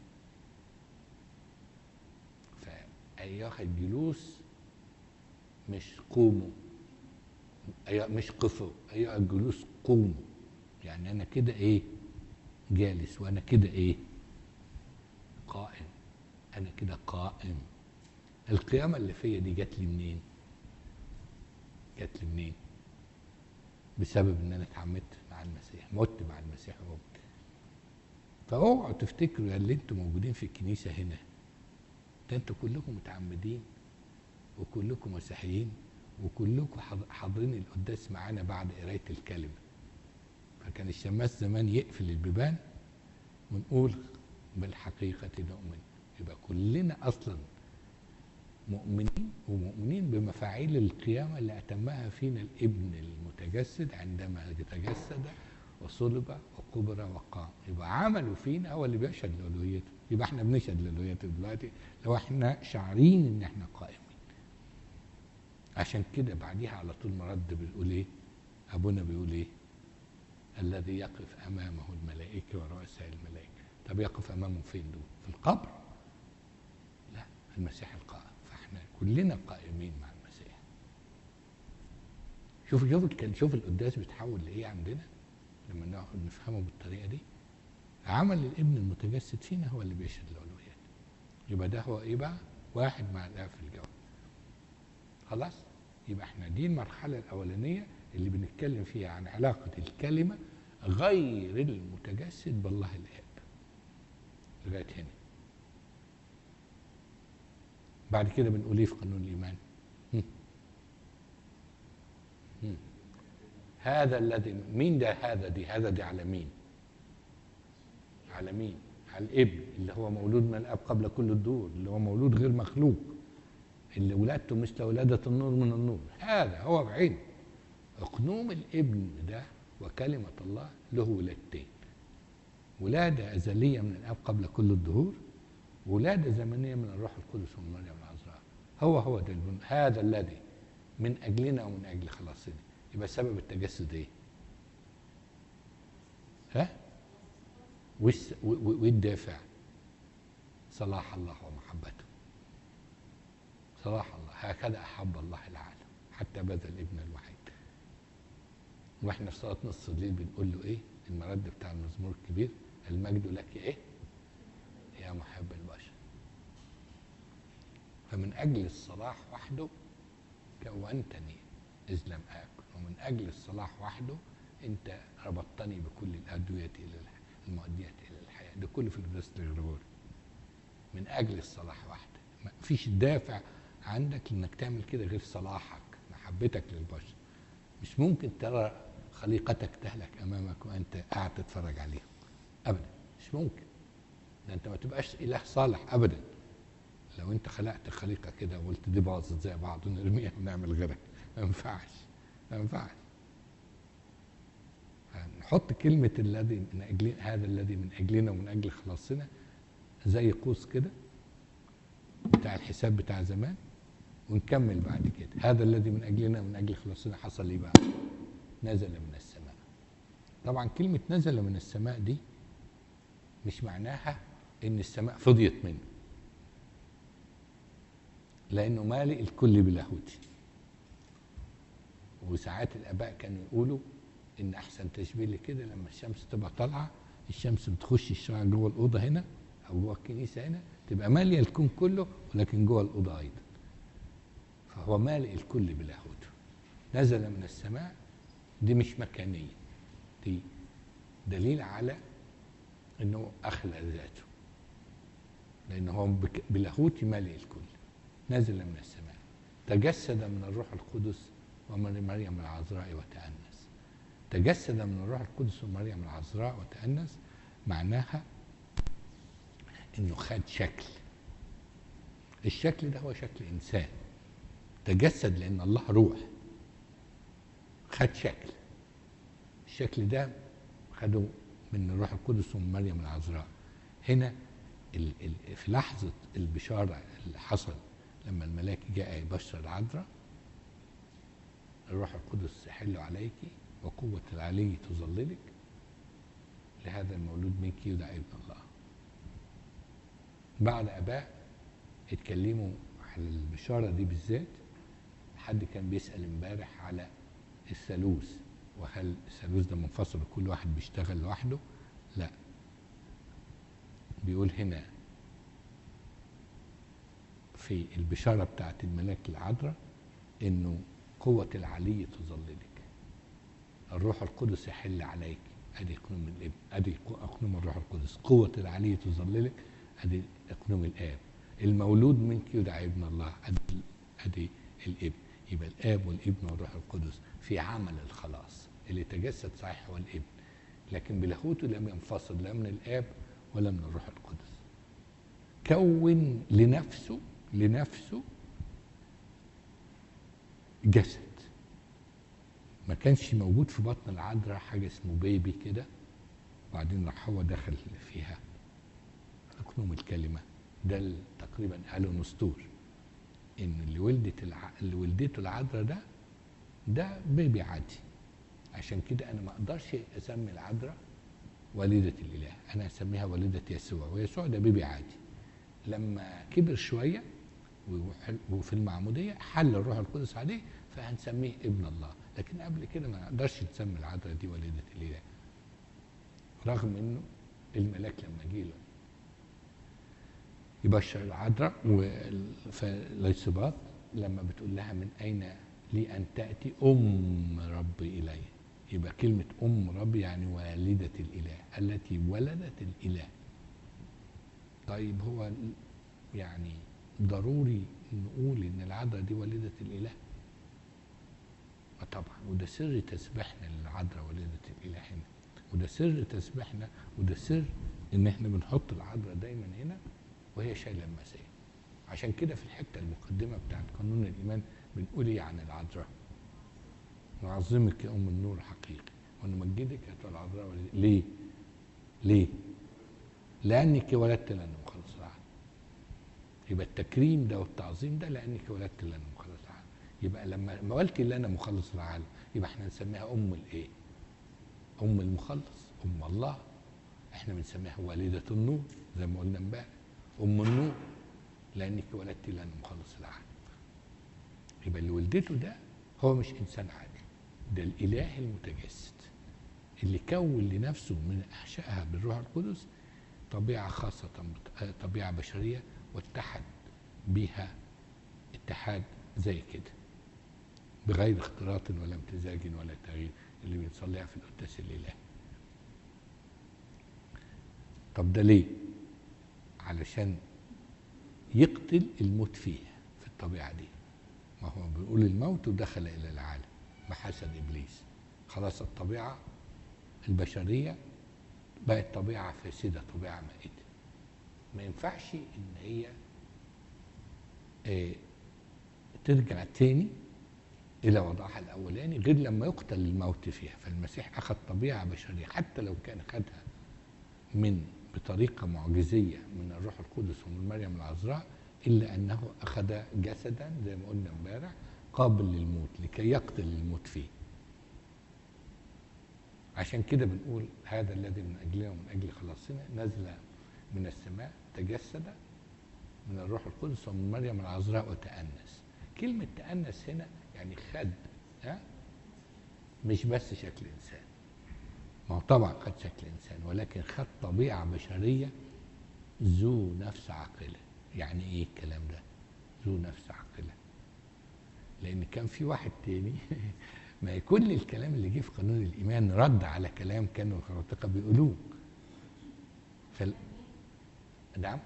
فأيها الجلوس مش قوموا أيها مش قفوا أيها الجلوس قوموا يعني أنا كده إيه جالس وأنا كده إيه قائم أنا كده قائم القيامة اللي فيا دي جات لي منين؟ جات لي منين؟ بسبب ان انا اتعمدت مع المسيح مت مع المسيح ومت فاوعوا تفتكروا يا اللي انتوا موجودين في الكنيسه هنا ده انتوا كلكم متعمدين وكلكم مسيحيين وكلكم حاض- حاضرين القداس معانا بعد قرايه الكلمه فكان الشماس زمان يقفل البيبان ونقول بالحقيقه نؤمن يبقى كلنا اصلا مؤمنين ومؤمنين بمفاعيل القيامة اللي أتمها فينا الابن المتجسد عندما تجسد وصلب وقبر وقام يبقى عمله فينا هو اللي بيشهد لألوهيته يبقى احنا بنشهد لألوهيته دلوقتي لو احنا شعرين ان احنا قائمين عشان كده بعديها على طول مرد بيقول ايه ابونا بيقول ايه الذي يقف امامه الملائكه ورؤساء الملائكه طب يقف امامه فين دول في القبر لا المسيح القائم فاحنا كلنا قائمين مع المسيح شوف شوف الك- شوف القداس بيتحول لايه عندنا لما نقعد نفهمه بالطريقه دي عمل الابن المتجسد فينا هو اللي بيشهد الالوهيات يبقى ده هو ايه بقى واحد مع الاب في الجو خلاص يبقى احنا دي المرحله الاولانيه اللي بنتكلم فيها عن علاقه الكلمه غير المتجسد بالله الاب لغايه هنا بعد كده بنقول ايه في قانون الايمان هم. هم. هذا الذي مين ده هذا دي هذا دي على مين على مين على الابن اللي هو مولود من الاب قبل كل الدور اللي هو مولود غير مخلوق اللي ولادته مثل ولادة النور من النور هذا هو بعينه اقنوم الابن ده وكلمة الله له ولادتين ولادة أزلية من الآب قبل كل الدهور ولادة زمنية من الروح القدس ومن مريم العذراء هو هو ده البن- هذا الذي من أجلنا ومن أجل خلاصنا يبقى سبب التجسد إيه؟ ها؟ والس- و- و- والدافع صلاح الله ومحبته صلاح الله هكذا أحب الله العالم حتى بذل ابن الوحيد واحنا في صلاة نص الليل بنقول له ايه المرد بتاع المزمور الكبير المجد لك ايه يا محب البشر فمن أجل الصلاح وحده كونتني إذ لم آكل ومن أجل الصلاح وحده أنت ربطتني بكل الأدوية إلى الح- المؤدية إلى الحياة ده كله في القداس الغريغوري من أجل الصلاح وحده ما فيش دافع عندك إنك تعمل كده غير صلاحك محبتك للبشر مش ممكن ترى خليقتك تهلك أمامك وأنت قاعد تتفرج عليهم أبدا مش ممكن ده أنت ما تبقاش إله صالح أبدا لو أنت خلقت خليقة كده وقلت دي باظت زي بعض ونرميها ونعمل غيرها ما ينفعش ما ينفعش نحط كلمة الذي من أجل هذا الذي من أجلنا ومن أجل خلاصنا زي قوس كده بتاع الحساب بتاع زمان ونكمل بعد كده هذا الذي من أجلنا ومن أجل خلاصنا حصل إيه بقى؟ نزل من السماء طبعا كلمة نزل من السماء دي مش معناها إن السماء فضيت منه لأنه مالئ الكل بلاهوتي وساعات الآباء كانوا يقولوا إن أحسن تشبيه لكده لما الشمس تبقى طالعة الشمس بتخش الشعاع جوه الأوضة هنا أو جوه الكنيسة هنا تبقى مالية الكون كله ولكن جوه الأوضة أيضا فهو مالئ الكل بلاهوته نزل من السماء دي مش مكانية دي دليل على انه اخلى ذاته لانه هو بك- بلاهوت مالئ الكل نزل من السماء تجسد من الروح القدس ومن مريم العذراء وتأنس تجسد من الروح القدس ومريم العذراء وتأنس معناها انه خد شكل الشكل ده هو شكل انسان تجسد لان الله روح خد شكل الشكل ده خده من الروح القدس ومن مريم العذراء هنا ال ال في لحظة البشارة اللي حصل لما الملاك جاء يبشر العذراء الروح القدس يحل عليك وقوة العلي تظللك لهذا المولود منك يدعى ابن الله بعد اباء اتكلموا على البشاره دي بالذات حد كان بيسال امبارح على الثالوث وهل الثالوث ده منفصل وكل واحد بيشتغل لوحده لا بيقول هنا في البشاره بتاعت الملاك العذراء انه قوه العلي تظللك الروح القدس يحل عليك ادي اقنوم الابن ادي اقنوم الروح القدس قوه العلي تظللك ادي اقنوم الاب المولود منك يدعى ابن الله ادي ادي الابن يبقى الاب والابن والروح القدس في عمل الخلاص اللي تجسد صحيح هو الابن لكن بلاهوته لم ينفصل لا من الاب ولا من الروح القدس كون لنفسه لنفسه جسد ما كانش موجود في بطن العذراء حاجه اسمه بيبي كده وبعدين راح هو دخل فيها اكنوم الكلمه ده ال- تقريبا قالوا نسطور ان اللي ولدت الع... اللي ولدته العذراء ده ده بيبي عادي عشان كده انا ما اقدرش اسمي العذراء والدة الاله انا اسميها والدة يسوع ويسوع ده بيبي عادي لما كبر شويه وحل- وفي المعموديه حل الروح القدس عليه فهنسميه ابن الله لكن قبل كده ما نقدرش نسمي العذراء دي والدة الاله رغم انه الملاك لما جه له يبشر العذراء فاليصبات لما بتقول لها من اين لي ان تاتي ام ربي الي يبقى كلمه ام ربي يعني والده الاله التي ولدت الاله طيب هو يعني ضروري نقول ان العذراء دي والده الاله آه طبعا وده سر تسبيحنا للعذراء والده الاله هنا وده سر تسبيحنا وده سر ان احنا بنحط العذراء دايما هنا وهي شايله المسيح عشان كده في الحته المقدمه بتاعت قانون الايمان بنقول ايه عن العذراء نعظمك يا ام النور حقيقي ونمجدك يا العذراء والد- ليه ليه لانك ولدت لنا مخلص العالم يبقى التكريم ده والتعظيم ده لانك ولدت لنا مخلص العالم يبقى لما ما ولدت لنا مخلص العالم يبقى احنا نسميها ام الايه ام المخلص ام الله احنا بنسميها والده النور زي ما قلنا امبارح ام النور لانك ولدت لنا مخلص العالم يبقى اللي ولدته ده هو مش انسان عادي ده الاله المتجسد اللي كون لنفسه من احشائها بالروح القدس طبيعه خاصه بت- آه، طبيعه بشريه واتحد بها اتحاد زي كده بغير اختلاط ولا امتزاج ولا تغيير اللي بنصليها في القداس الالهي طب ده ليه علشان يقتل الموت فيها في الطبيعه دي ما هو بيقول الموت دخل الى العالم بحسد ابليس خلاص الطبيعه البشريه بقت طبيعه فاسده طبيعه مائته ما ينفعش ان هي آه، ترجع تاني الى وضعها الاولاني غير لما يقتل الموت فيها فالمسيح اخذ طبيعه بشريه حتى لو كان خدها من بطريقه معجزيه من الروح القدس ومن مريم العذراء الا انه اخذ جسدا زي ما قلنا امبارح قابل للموت لكي يقتل الموت فيه عشان كده بنقول هذا الذي من اجلنا ومن اجل خلاصنا نزل من السماء تجسد من الروح القدس ومن مريم العذراء وتأنس كلمة تأنس هنا يعني خد ها مش بس شكل إنسان ما هو طبعا خد شكل إنسان ولكن خد طبيعة بشرية ذو نفس عاقلة يعني إيه الكلام ده ذو نفس عاقلة لأن كان في واحد تاني ما هي كل الكلام اللي جه في قانون الإيمان رد على كلام كانوا الخراطقة بيقولوه فال... نعم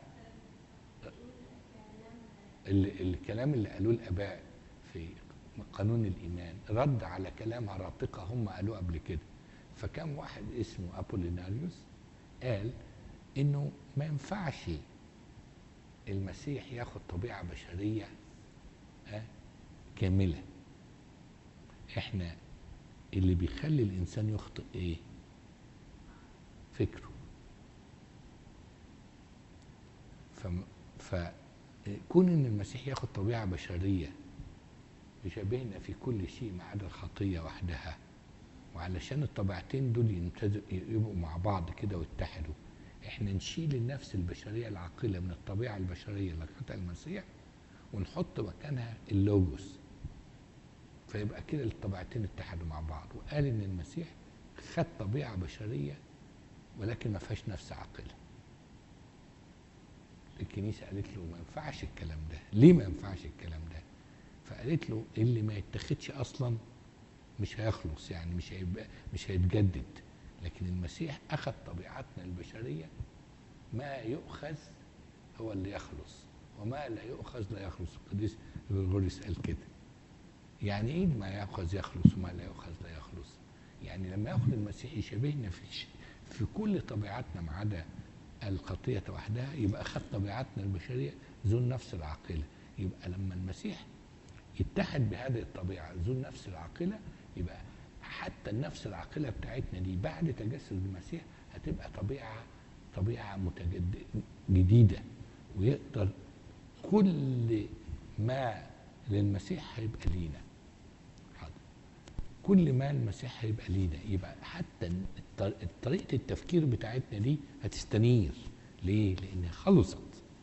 ال- الكلام اللي قالوه الاباء في قانون الايمان رد على كلام هراطقه هم قالوه قبل كده فكان واحد اسمه ابوليناريوس قال انه ما ينفعش المسيح ياخد طبيعه بشريه ها كامله احنا اللي بيخلي الانسان يخطئ ايه فكره فم- فكون ان المسيح ياخد طبيعه بشريه يشبهنا في كل شيء ما عدا الخطيه وحدها وعلشان الطبيعتين دول يمتزجوا يبقوا مع بعض كده ويتحدوا احنا نشيل النفس البشريه العاقله من الطبيعه البشريه اللي خدها المسيح ونحط مكانها اللوجوس فيبقى كده الطبيعتين اتحدوا مع بعض وقال ان المسيح خد طبيعه بشريه ولكن ما فيهاش نفس عاقله الكنيسه قالت له ما ينفعش الكلام ده ليه ما ينفعش الكلام ده فقالت له اللي ما يتخدش اصلا مش هيخلص يعني مش هيبقى مش هيتجدد لكن المسيح اخذ طبيعتنا البشريه ما يؤخذ هو اللي يخلص وما لا يؤخذ لا يخلص القديس غرغوريوس قال كده يعني ايه ما ياخذ يخلص وما لا ياخذ لا يخلص يعني لما ياخذ المسيح يشبهنا في ش- في كل طبيعتنا ما عدا الخطيه وحدها يبقى اخذ طبيعتنا البشريه ذو النفس العاقله يبقى لما المسيح يتحد بهذه الطبيعه ذو النفس العاقله يبقى حتى النفس العاقله بتاعتنا دي بعد تجسد المسيح هتبقى طبيعه طبيعه متجد جديده ويقدر كل ما للمسيح هيبقى لينا حاضر كل ما المسيح هيبقى لينا يبقى حتى الط- طريقه التفكير بتاعتنا دي هتستنير ليه؟ لانها خلصت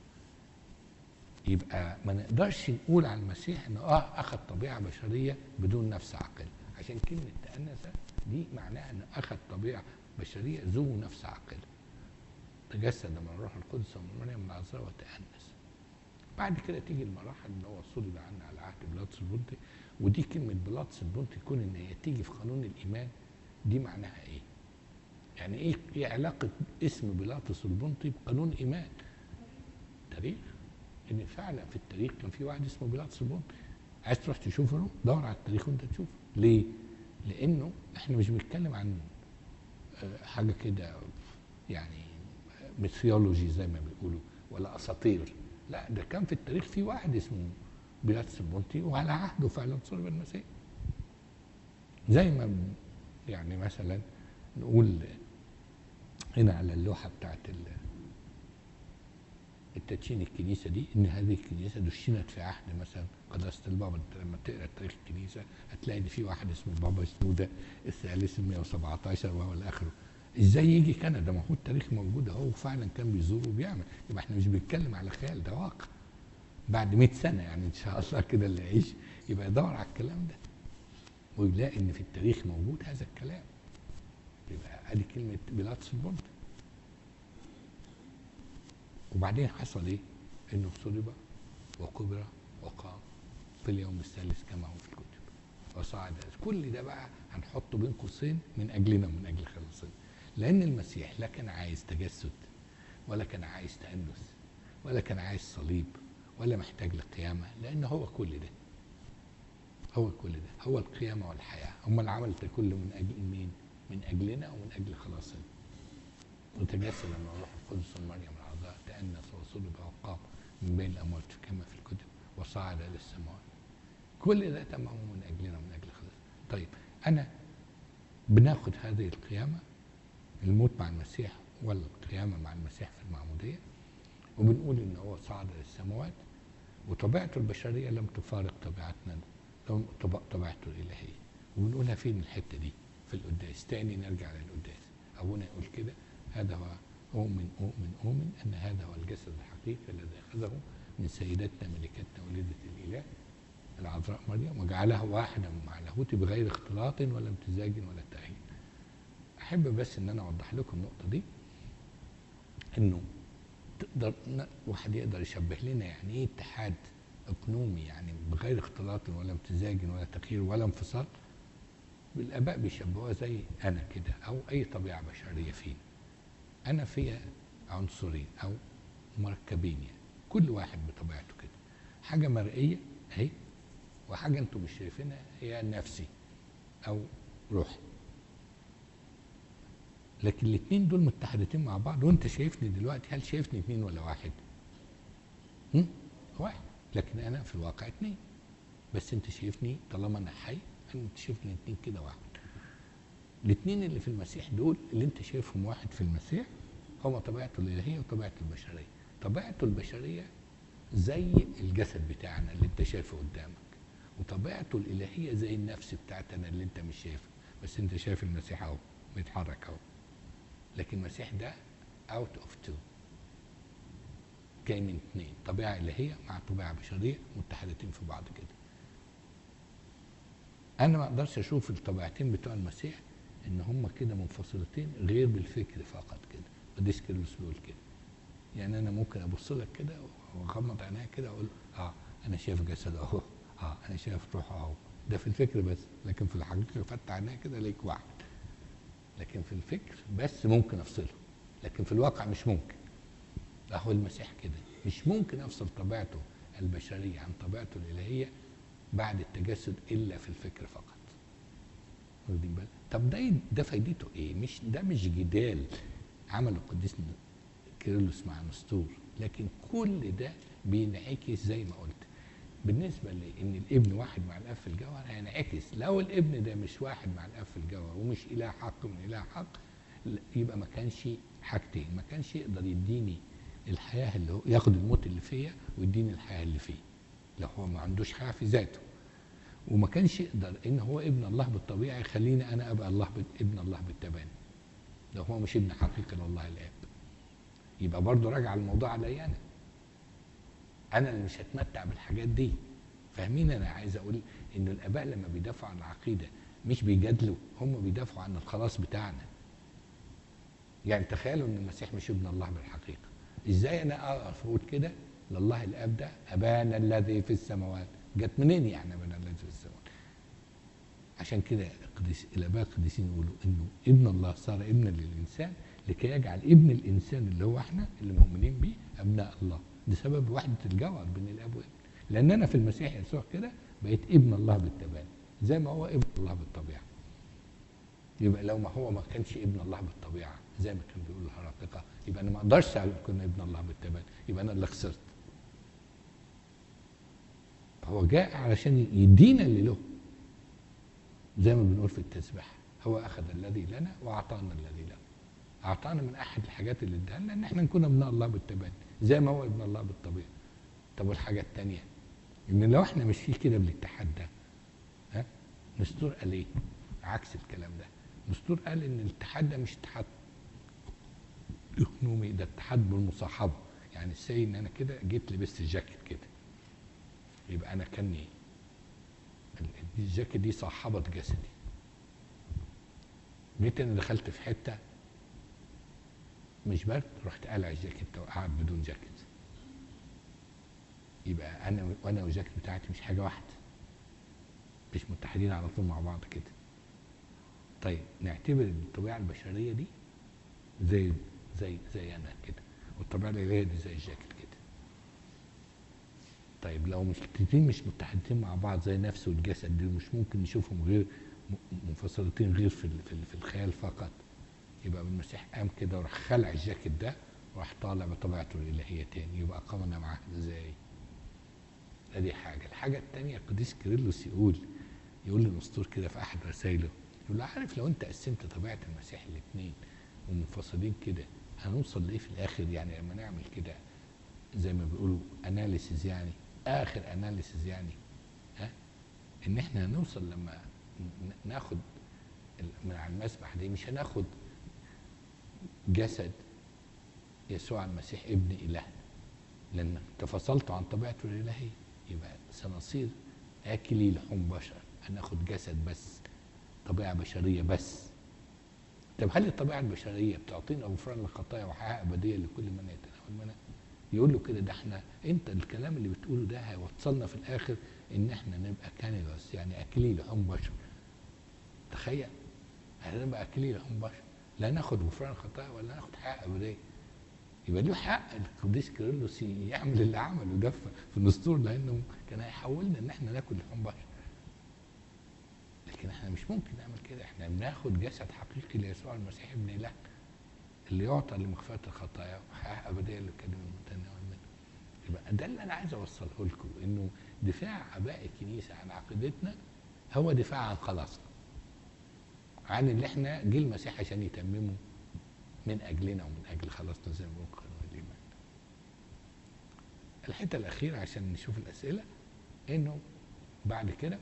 يبقى ما نقدرش نقول على المسيح انه اه اخذ طبيعه بشريه بدون نفس عاقله عشان كلمه تأنس دي معناها انه اخذ طبيعه بشريه ذو نفس عاقله تجسد من الروح القدس ومن مريم العذراء وتأنس بعد كده تيجي المراحل اللي هو صلب عنا على عهد بيلاطس البنطي ودي كلمه بيلاطس البنطي كون ان هي تيجي في قانون الايمان دي معناها ايه؟ يعني ايه ايه علاقه اسم بيلاطس البنطي بقانون ايمان؟ تاريخ ان فعلا في التاريخ كان في واحد اسمه بيلاطس البنطي عايز تروح تشوفه روح دور على التاريخ وانت تشوفه ليه؟ لانه احنا مش بنتكلم عن آه، حاجه كده يعني ميثيولوجي زي ما بيقولوا ولا اساطير لا ده كان في التاريخ في واحد اسمه بيلاطس البنطي وعلى عهده فعلا صلب المسيح زي ما ب- يعني مثلا نقول هنا على اللوحه بتاعت ال- التدشين الكنيسه دي ان هذه الكنيسه دشنت في عهد مثلا قداسه البابا انت لما تقرا تاريخ الكنيسه هتلاقي ان في واحد اسمه البابا سنوده الثالث ال 117 وهو الى اخره ازاي يجي كندا ما هو التاريخ موجود اهو فعلا كان بيزور وبيعمل يبقى احنا مش بنتكلم على خيال ده واقع بعد 100 سنه يعني ان شاء الله كده اللي يعيش يبقى يدور على الكلام ده ويلاقي ان في التاريخ موجود هذا الكلام يبقى ادي كلمه بيلاطس البنطي وبعدين حصل ايه؟ انه صلب وقبر وقام في اليوم الثالث كما هو في الكتب وصعد كل ده بقى هنحطه بين قوسين من اجلنا ومن اجل خلاصنا لان المسيح لا كان عايز تجسد ولا كان عايز تأنس ولا كان عايز صليب ولا محتاج لقيامة لأن هو كل ده هو كل ده هو القيامة والحياة أمال عمل ده كله من أجل مين؟ من أجلنا ومن أجل خلاصنا وتجسد من الروح القدس ومريم العذراء تأنس وصلب وقام من بين الأموات كما في الكتب وصعد إلى السماوات كل ده تمام من أجلنا ومن أجل خلاصنا طيب أنا بناخد هذه القيامة الموت مع المسيح والقيامة مع المسيح في المعمودية وبنقول إن هو صعد للسماوات وطبيعته البشرية لم تفارق طبيعتنا لم طب- طبيعته الإلهية وبنقولها فين الحتة دي في القداس تاني نرجع للقداس أبونا يقول كده هذا هو أؤمن أؤمن أؤمن أن هذا هو الجسد الحقيقي الذي أخذه من سيدتنا ملكتنا وليدة الإله العذراء مريم وجعلها واحدا مع لاهوتي بغير اختلاط ولا امتزاج ولا تأهيل احب بس ان انا اوضح لكم النقطه دي انه تقدر ن- واحد يقدر يشبه لنا يعني ايه اتحاد اقنومي يعني بغير اختلاط ولا امتزاج ولا تغيير ولا انفصال الاباء بيشبهوها زي انا كده او اي طبيعه بشريه فينا انا فيها عنصرين او مركبين يعني كل واحد بطبيعته كده حاجه مرئيه اهي وحاجه انتم مش شايفينها هي نفسي او روحي لكن الاثنين دول متحدتين مع بعض وانت شايفني دلوقتي هل شايفني اثنين ولا واحد؟ هم؟ واحد لكن انا في الواقع اثنين بس انت شايفني طالما انا حي انت شايفني اثنين كده واحد الاثنين اللي في المسيح دول اللي انت شايفهم واحد في المسيح هما طبيعته الالهيه وطبيعته البشريه طبيعته البشريه زي الجسد بتاعنا اللي انت شايفه قدامك وطبيعته الالهيه زي النفس بتاعتنا اللي انت مش شايفها بس انت شايف المسيح اهو بيتحرك اهو لكن المسيح ده اوت اوف تو جاي من اثنين طبيعه الهيه مع طبيعه بشريه متحدتين في بعض كده انا ما اقدرش اشوف الطبيعتين بتوع المسيح ان هم كده منفصلتين غير بالفكر فقط كده قديس كيرلس بيقول كده يعني انا ممكن ابص لك كده واغمض عينيا كده واقول اه انا شايف جسد اهو اه انا شايف روح اهو ده في الفكر بس لكن في الحقيقه فتح عينيا كده ليك واحد لكن في الفكر بس ممكن افصله لكن في الواقع مش ممكن اهو المسيح كده مش ممكن افصل طبيعته البشريه عن طبيعته الالهيه بعد التجسد الا في الفكر فقط واخدين بالك طب ده ده فايدته ايه مش ده مش جدال عمل القديس كيرلس مع نسطور لكن كل ده بينعكس زي ما قلت بالنسبه لان الابن واحد مع الاب في الجوهر هينعكس لو الابن ده مش واحد مع الاب في الجوهر ومش اله حق من اله حق يبقى ما كانش حاجتين ما كانش يقدر يديني الحياه اللي هو ياخد الموت اللي فيا ويديني الحياه اللي فيه لو هو ما عندوش حياه في ذاته وما كانش يقدر ان هو ابن الله بالطبيعه يخليني انا ابقى الله ابن الله بالتباني لو هو مش ابن حقيقي لله الاب يبقى برضه راجع الموضوع عليا انا انا اللي مش هتمتع بالحاجات دي فاهمين انا عايز اقول ان الاباء لما بيدافعوا عن العقيده مش بيجادلوا هم بيدافعوا عن الخلاص بتاعنا يعني تخيلوا ان المسيح مش ابن الله بالحقيقه ازاي انا اقف اقول كده لله الاب ده ابانا الذي في السماوات جت منين يعني ابانا الذي في السماوات عشان كده القديس الاباء القديسين يقولوا انه ابن الله صار ابنا للانسان لكي يجعل ابن الانسان اللي هو احنا اللي مؤمنين بيه ابناء الله بسبب وحده الجوهر بين الاب والابن لان انا في المسيح يسوع كده بقيت ابن الله بالتباني زي ما هو ابن الله بالطبيعه يبقى لو ما هو ما كانش ابن الله بالطبيعه زي ما كان بيقول الهرطقه يبقى انا ما اقدرش اكون ابن الله بالتباني يبقى انا اللي خسرت هو جاء علشان يدينا اللي له زي ما بنقول في التسبيح هو اخذ الذي لنا واعطانا الذي له اعطانا من احد الحاجات اللي اداها لنا ان احنا نكون ابن الله بالتباني زي ما هو ابن الله بالطبيعه طب والحاجه الثانيه ان لو احنا ماشيين كده بالاتحاد ده ها نستور قال ايه عكس الكلام ده نستور قال ان الاتحاد ده مش اتحاد اقنومي ده اتحاد بالمصاحبه يعني ازاي ان انا كده جيت لبست الجاكيت كده يبقى انا كاني الجاكيت دي صاحبت جسدي جيت انا دخلت في حته مش برد رحت قالع الجاكيت وقعد بدون جاكيت يبقى انا وانا والجاكيت بتاعتي مش حاجه واحده مش متحدين على طول مع بعض كده طيب نعتبر الطبيعه البشريه دي زي زي زي انا كده والطبيعه الالهيه دي زي الجاكيت كده طيب لو مش الاثنين مش متحدين مع بعض زي النفس والجسد دي مش ممكن نشوفهم غير منفصلتين غير في في الخيال فقط يبقى المسيح قام كده وراح خلع الجاكيت ده وراح طالع بطبيعته الالهيه تاني يبقى قامنا معاه ازاي؟ ادي حاجه، الحاجه الثانيه القديس كيرلس يقول يقول للاسطور كده في احد رسائله يقول له عارف لو انت قسمت طبيعه المسيح الاثنين ومنفصلين كده هنوصل لايه في الاخر يعني لما نعمل كده زي ما بيقولوا اناليسيز يعني اخر اناليسيز يعني ها ان احنا هنوصل لما ناخد من على المسبح دي مش هناخد جسد يسوع المسيح ابن إلهنا لأن تفصلت عن طبيعته الإلهية يبقى سنصير آكلي لحوم بشر هناخد جسد بس طبيعة بشرية بس طب هل الطبيعة البشرية بتعطينا غفران للخطايا وحياة أبدية لكل من يتناول منها؟ يقول له كده ده احنا انت الكلام اللي بتقوله ده هيوصلنا في الاخر ان احنا نبقى كانيبالز يعني اكلي لحوم بشر تخيل هنبقى اكلي لحوم بشر لا ناخد غفران الخطايا ولا ناخد حق ابديه يبقى له حق القديس كيرلس يعمل اللي عمله ده في النسطور لانه كان هيحولنا ان احنا ناكل لحوم بشر لكن احنا مش ممكن نعمل كده احنا بناخد جسد حقيقي ليسوع المسيح ابن الله اللي يعطى لمغفره الخطايا وحياه ابديه للكلمه المتناول منه يبقى ده اللي انا عايز اوصله لكم انه دفاع اباء الكنيسه عن عقيدتنا هو دفاع عن خلاصنا عن اللي احنا جه المسيح عشان يتممه من اجلنا ومن اجل خلاصنا زي ما بنقول قانون الايمان. الحته الاخيره عشان نشوف الاسئله انه بعد كده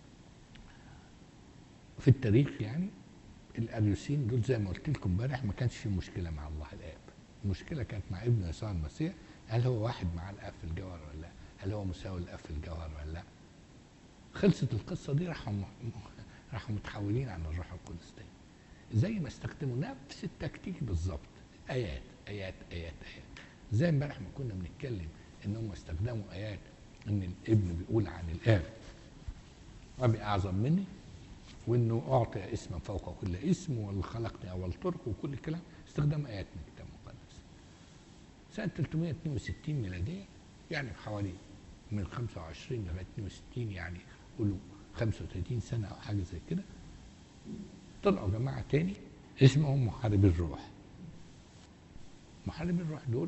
في التاريخ يعني الاريوسين دول زي ما قلت لكم امبارح ما كانش في مشكله مع الله الاب. المشكله كانت مع ابن يسوع المسيح هل هو واحد مع الاب في الجوهر ولا لا؟ هل هو مساوي الاب في الجوهر ولا لا؟ خلصت القصه دي راحوا راحوا متحولين عن الروح القدس تاني زي ما استخدموا نفس التكتيك بالظبط ايات ايات ايات ايات زي امبارح ما كنا بنتكلم ان هم استخدموا ايات ان الابن بيقول عن الاب ابي اعظم مني وانه اعطي اسما فوق كل اسم واللي خلقني اول طرق وكل الكلام استخدام ايات من الكتاب المقدس سنه 362 ميلاديه يعني حوالي من 25 لغايه 62 يعني قولوا 35 سنه او حاجه زي كده طلعوا جماعه تاني اسمهم محاربي الروح محاربي الروح دول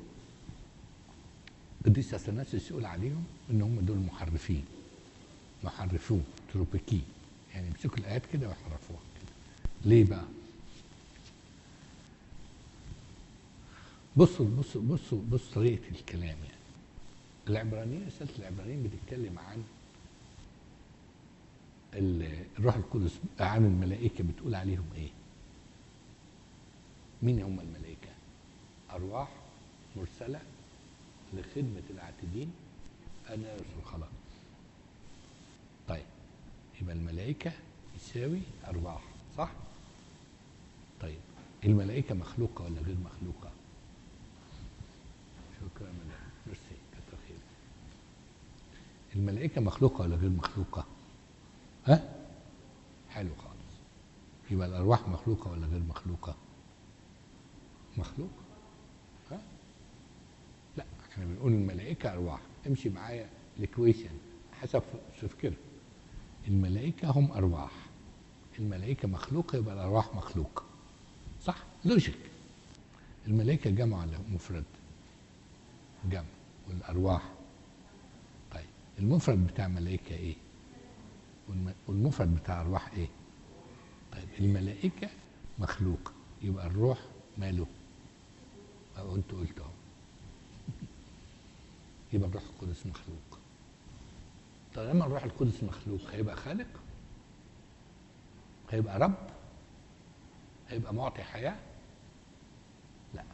قديس اثناسيوس يقول عليهم ان هم دول محرفين محرفون تروبيكي يعني يمسكوا الايات كده ويحرفوها كده ليه بقى؟ بصوا بصوا بصوا بصوا طريقه الكلام يعني العبرانيين رساله العبرانيين بتتكلم عن ال- الروح القدس عن الملائكه بتقول عليهم ايه؟ مين هم الملائكه؟ ارواح مرسله لخدمه العاتدين انا رسول خلاص طيب يبقى الملائكه يساوي ارواح صح؟ طيب الملائكه مخلوقه ولا غير مخلوقه؟ شكرا يا مدام ميرسي كتر خيرك الملائكه مخلوقه ولا غير مخلوقه؟ ها؟ حلو خالص يبقى الارواح مخلوقه ولا غير مخلوقه؟ مخلوقه ها؟ لا احنا بنقول الملائكه ارواح امشي معايا الاكويشن حسب تفكير الملائكه هم ارواح الملائكه مخلوقه يبقى الارواح مخلوقه صح لوجيك الملائكه جمع ولا مفرد جمع والارواح طيب المفرد بتاع ملائكه ايه والم- والمفرد بتاع ارواح ايه طيب الملائكه مخلوقه يبقى الروح ماله او انت قلت اهو يبقى الروح القدس مخلوق طالما الروح القدس مخلوق هيبقى خالق هيبقى رب هيبقى معطي حياه لا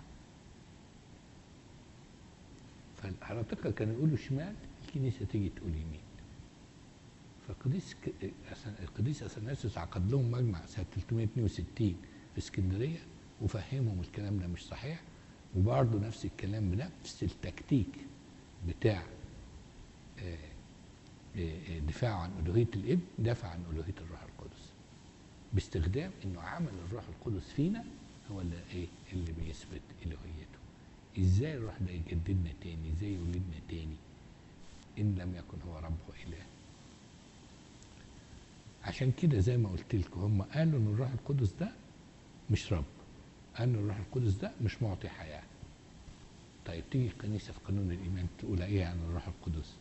فالهرطقه كانوا يقولوا شمال الكنيسه تيجي تقول يمين فالقديس ك- أثن- القديس اثناسيوس عقد لهم مجمع سنه 362 في اسكندريه وفهمهم الكلام ده مش صحيح وبرضه نفس الكلام بنفس التكتيك بتاع آه، آه، آه، دفاعه عن الوهيه الابن دافع عن الوهيه الروح القدس باستخدام انه عمل الروح القدس فينا هو اللي ايه اللي بيثبت الوهيته ازاي الروح ده يجددنا تاني ازاي يولدنا تاني ان لم يكن هو رب واله عشان كده زي ما قلت لكم هم قالوا ان الروح القدس ده مش رب قالوا ان الروح القدس ده مش معطي حياه طيب تيجي الكنيسه في قانون الايمان تقول ايه عن الروح القدس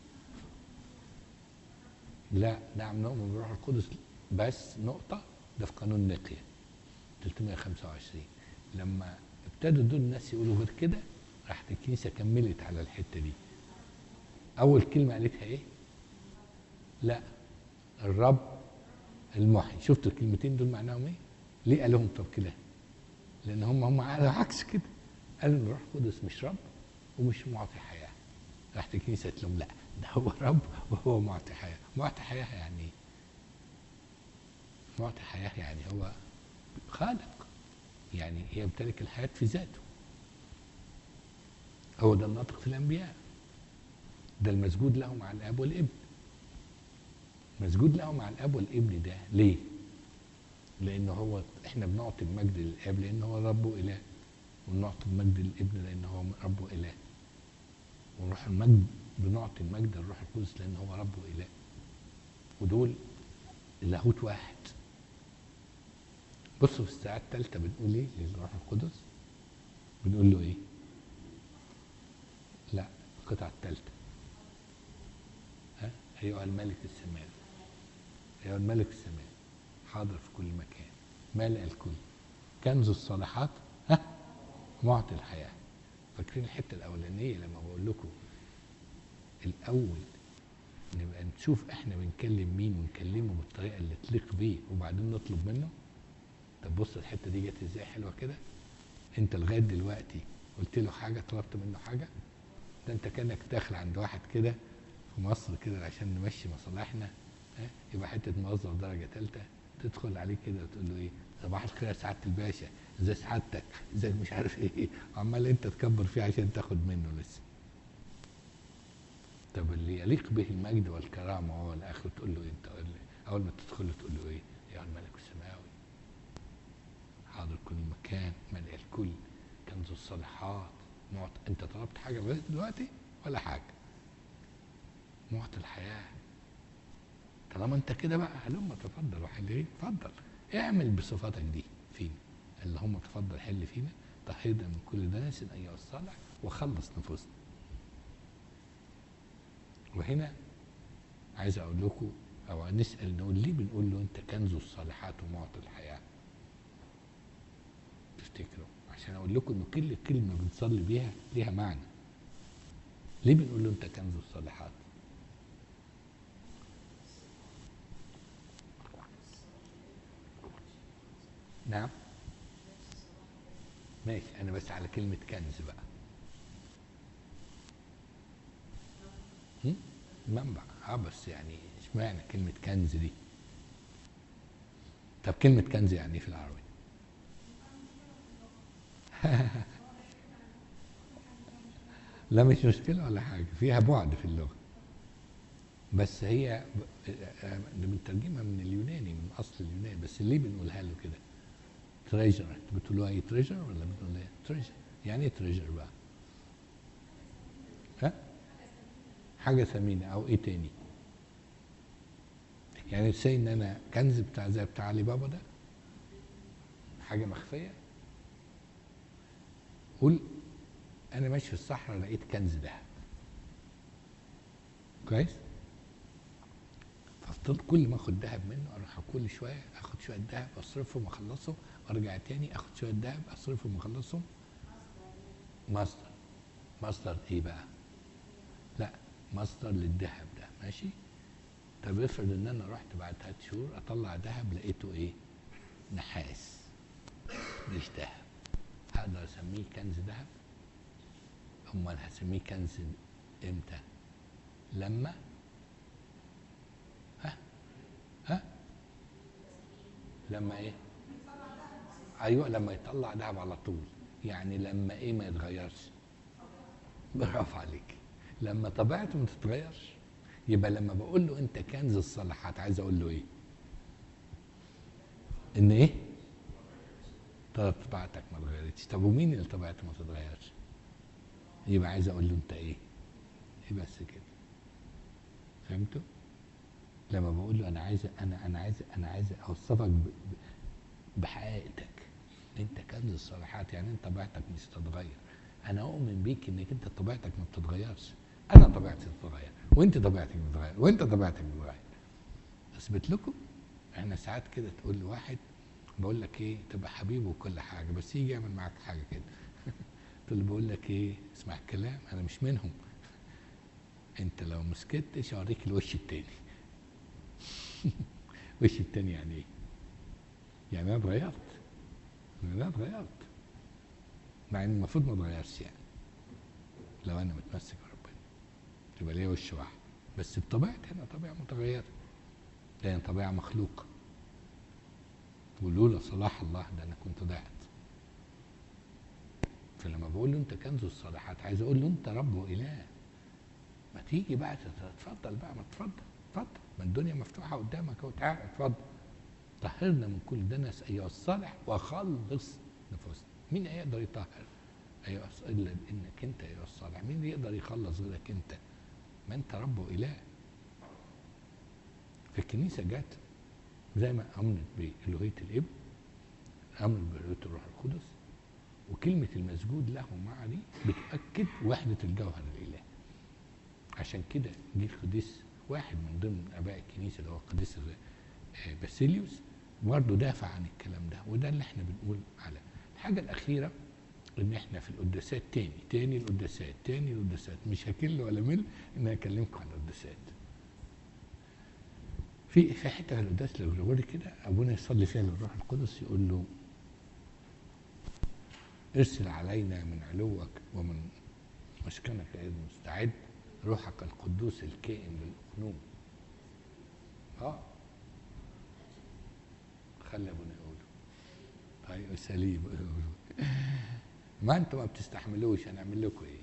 لا نعم نؤمن بالروح القدس بس نقطه ده في قانون نقيه 325 لما ابتدوا دول الناس يقولوا غير كده راحت الكنيسه كملت على الحته دي اول كلمه قالتها ايه لا الرب المحيي شفتوا الكلمتين دول معناهم ايه ليه قالهم طب كده لان هم هم قالوا عكس كده قالوا ان الروح القدس مش رب ومش معطي حياه راحت الكنيسه قالت لهم لا ده هو رب وهو معطي حياه معطي حياه يعني ايه معطي حياه يعني هو خالق يعني يمتلك الحياه في ذاته هو ده الناطق في الانبياء ده المسجود له مع الاب والابن مسجود له مع الاب والابن ده ليه لان هو احنا بنعطي المجد للاب لان هو رب واله ونعطي المجد للابن لان هو رب واله ونروح المجد بنعطي المجد للروح القدس لان هو رب واله ودول اللاهوت واحد بصوا في الساعه الثالثه بنقول ايه للروح القدس بنقول له ايه لا القطعه الثالثه ها ايها الملك السماوي ايها الملك السماوي حاضر في كل مكان مالئ الكل كنز الصالحات ها معطي الحياه فاكرين الحته الاولانيه لما بقول لكم الاول نبقى نشوف احنا بنكلم مين ونكلمه بالطريقه اللي تليق بيه وبعدين نطلب منه طب بص الحته دي جت ازاي حلوه كده انت لغايه دلوقتي قلت له حاجه طلبت منه حاجه ده انت كانك داخل عند واحد كده في مصر كده عشان نمشي مصالحنا ها يبقى حته موظف درجه ثالثه تدخل عليه كده وتقول له ايه صباح الخير يا سعاده الباشا ازاي سعادتك ازاي مش عارف ايه عمال انت تكبر فيه عشان تاخد منه لسه طب اللي يليق به المجد والكرامه هو الاخر تقول له إيه؟ انت قول لي- اول ما تدخل له تقول له ايه يا الملك السماوي حاضر كل مكان ملء الكل كنز الصالحات معط... انت طلبت حاجه لغايه دلوقتي ولا حاجه معطي الحياه طالما انت كده بقى هلم تفضل وحل اتفضل اعمل بصفاتك دي فينا اللهم تفضل حل فينا طهرنا من كل دنس ايها الصالح وخلص نفوسنا وهنا عايز اقول لكم او نسال نقول ليه بنقول له انت كنز الصالحات ومعطي الحياه تفتكروا عشان اقول لكم ان كل كلمه بنصلي بيها ليها معنى ليه بنقول له انت كنز الصالحات نعم ماشي انا بس على كلمه كنز بقى هم؟ منبع اه بس يعني اشمعنى كلمه كنز دي طب كلمه كنز يعني ايه في العربي لا مش مشكله ولا حاجه فيها بعد في اللغه بس هي ب- آه، بنترجمها من اليوناني من اصل اليوناني بس ليه بنقولها له كده تريجر انتوا بتقولوها ايه تريجر ولا بتقولوا ايه تريجر يعني ايه تريجر بقى ها حاجه ثمينه او ايه تاني يعني تسي ان انا كنز بتاع زي بتاع علي بابا ده حاجه مخفيه قول انا ماشي في الصحراء لقيت كنز ذهب كويس ففضلت كل ما اخد ذهب منه اروح كل شويه اخد شويه ذهب اصرفهم واخلصهم وارجع تاني اخد شويه ذهب اصرفهم واخلصهم مصدر مصدر ايه بقى لا مصدر للذهب ده ماشي طب افرض ان انا رحت بعد ثلاث شهور اطلع ذهب لقيته ايه نحاس مش ذهب هقدر اسميه كنز ذهب امال هسميه كنز امتى لما ها ها لما ايه ايوه لما يطلع دهب على طول يعني لما ايه ما يتغيرش برافو عليك لما طبيعته ما تتغيرش يبقى لما بقول له انت كنز الصالحات عايز اقول له ايه ان ايه طبيعتك ما اتغيرتش طب ومين اللي طبيعته ما تتغيرش يبقى عايز اقول له انت ايه ايه بس كده فهمتوا لما بقول له انا عايز انا انا عايز انا عايز اوصفك ب- ب- بحقيقتك انت كنز الصالحات يعني انت طبيعتك مش تتغير انا اؤمن بيك انك انت طبيعتك ما بتتغيرش انا طبيعتي بتتغير وانت طبيعتك بتتغير وانت طبيعتك بتتغير اثبت لكم احنا ساعات كده تقول لواحد بقول لك ايه تبقى حبيب وكل حاجه بس يجي يعمل معاك حاجه كده تقول له بقول لك ايه اسمع الكلام انا مش منهم انت لو ما سكتش اوريك الوش التاني الوش التاني يعني ايه يعني انا اتغيرت انا اتغيرت مع ان المفروض ما اتغيرش يعني لو انا متمسك بربنا يبقى ليا وش واحد بس بطبيعتي انا طبيعه متغيره لان طبيعه مخلوقه ولولا صلاح الله ده انا كنت ضعت فلما بقول له انت كنز الصالحات عايز اقول له انت رب واله ما تيجي بقى تتفضل بقى ما تتفضل اتفضل ما الدنيا مفتوحه قدامك اهو تعالى اتفضل طهرنا من كل دنس ايها الصالح وخلص نفوسنا مين هيقدر يطهر ايها الص- الا انك انت ايها الصالح مين اللي يقدر يخلص غيرك انت ما انت رب واله في الكنيسه جت زي ما امنت بالوهيه الابن امنت بالوهيه الروح القدس وكلمه المسجود له مع دي بتؤكد وحده الجوهر الالهي عشان كده جه القديس واحد من ضمن اباء الكنيسه اللي هو القديس آه، باسيليوس برضه دافع عن الكلام ده وده اللي احنا بنقول على الحاجه الاخيره ان احنا في القداسات تاني تاني القداسات تاني القداسات مش هكل ولا مل ان انا اكلمكم عن القداسات في في حته في القداس الغريغوري كده ابونا يصلي فيها للروح القدس يقول له ارسل علينا من علوك ومن مسكنك يا مستعد روحك القدوس الكائن للأقنوم اه خلي ابونا يقوله طيب سليم يقوله ما انتوا ما بتستحملوش هنعمل لكم ايه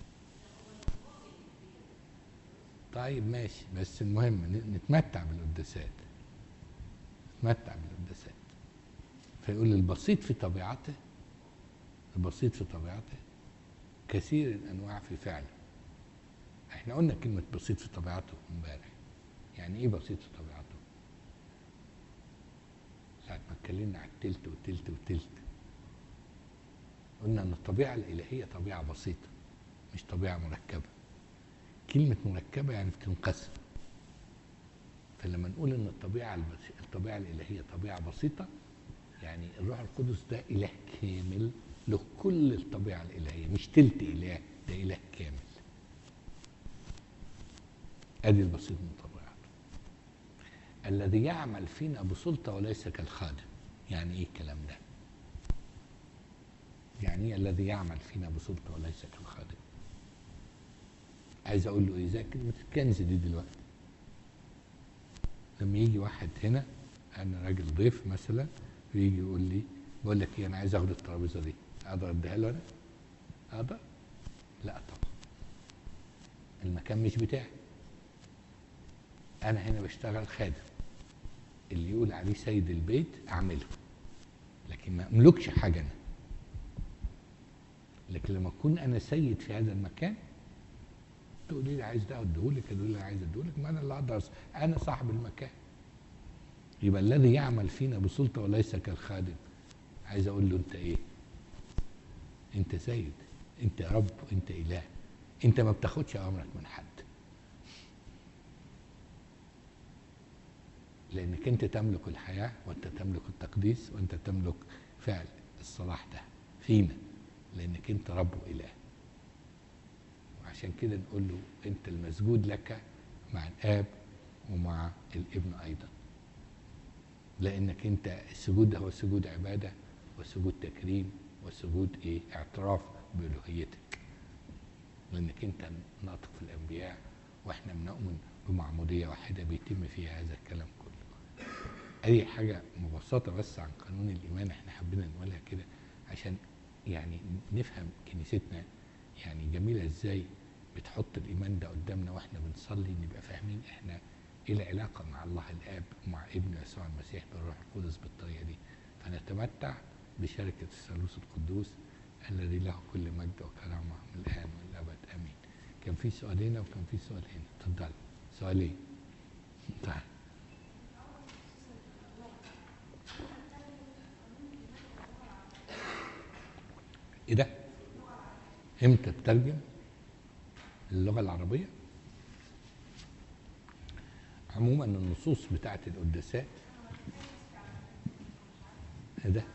طيب ماشي بس المهم ن- نتمتع بالقداسات نتمتع بالقداسات فيقول البسيط في طبيعته البسيط في طبيعته كثير الانواع في فعله احنا قلنا كلمة بسيط في طبيعته امبارح يعني ايه بسيط في طبيعته ساعة ما اتكلمنا على التلت والتلت والتلت قلنا ان الطبيعة الالهية طبيعة بسيطة مش طبيعة مركبة كلمة مركبة يعني بتنقسم فلما نقول ان الطبيعة البس- الطبيعة الالهية طبيعة بسيطة يعني الروح القدس ده اله كامل له كل الطبيعة الالهية مش تلت اله ده اله كامل ادي البسيط من طبيعته الذي يعمل فينا بسلطة وليس كالخادم يعني ايه الكلام ده يعني ايه الذي يعمل فينا بسلطة وليس كالخادم عايز اقول له ايه زي كلمة الكنز دي دلوقتي لما يجي واحد هنا انا راجل ضيف مثلا ويجي يقول لي بقول لك ايه انا عايز اخد الترابيزه دي اقدر اديها له انا؟ اقدر؟ لا طبعا المكان مش بتاعي انا هنا بشتغل خادم اللي يقول عليه سيد البيت اعمله لكن ما املكش حاجه انا لكن لما اكون انا سيد في هذا المكان تقولي لي عايز ده اديهولك تقولي لي عايز اديهولك ما انا اللي اقدر أص- انا صاحب المكان يبقى الذي يعمل فينا بسلطه وليس كالخادم عايز اقول له انت ايه انت سيد انت رب انت اله انت ما بتاخدش امرك من حد لانك انت تملك الحياه وانت تملك التقديس وانت تملك فعل الصلاح ده فينا لانك انت رب واله وعشان كده نقول له انت المسجود لك مع الاب ومع الابن ايضا لانك انت السجود ده هو سجود عباده وسجود تكريم وسجود ايه اعتراف بالوهيتك لانك انت ناطق في الانبياء واحنا بنؤمن بمعموديه واحده بيتم فيها هذا الكلام كله اي حاجه مبسطه بس عن قانون الايمان احنا حبينا نقولها كده عشان يعني نفهم كنيستنا يعني جميله ازاي بتحط الايمان ده قدامنا واحنا بنصلي نبقى فاهمين احنا ايه العلاقه مع الله الاب ومع ابنه يسوع المسيح بالروح القدس بالطريقه دي فنتمتع بشركه الثالوث القدوس الذي له كل مجد وكرامه من الان والابد امين كان في سؤال هنا وكان في سؤال هنا اتفضل سؤالين تعال ايه ده امتى تترجم اللغه العربيه عموما النصوص بتاعت القداسات ايه ده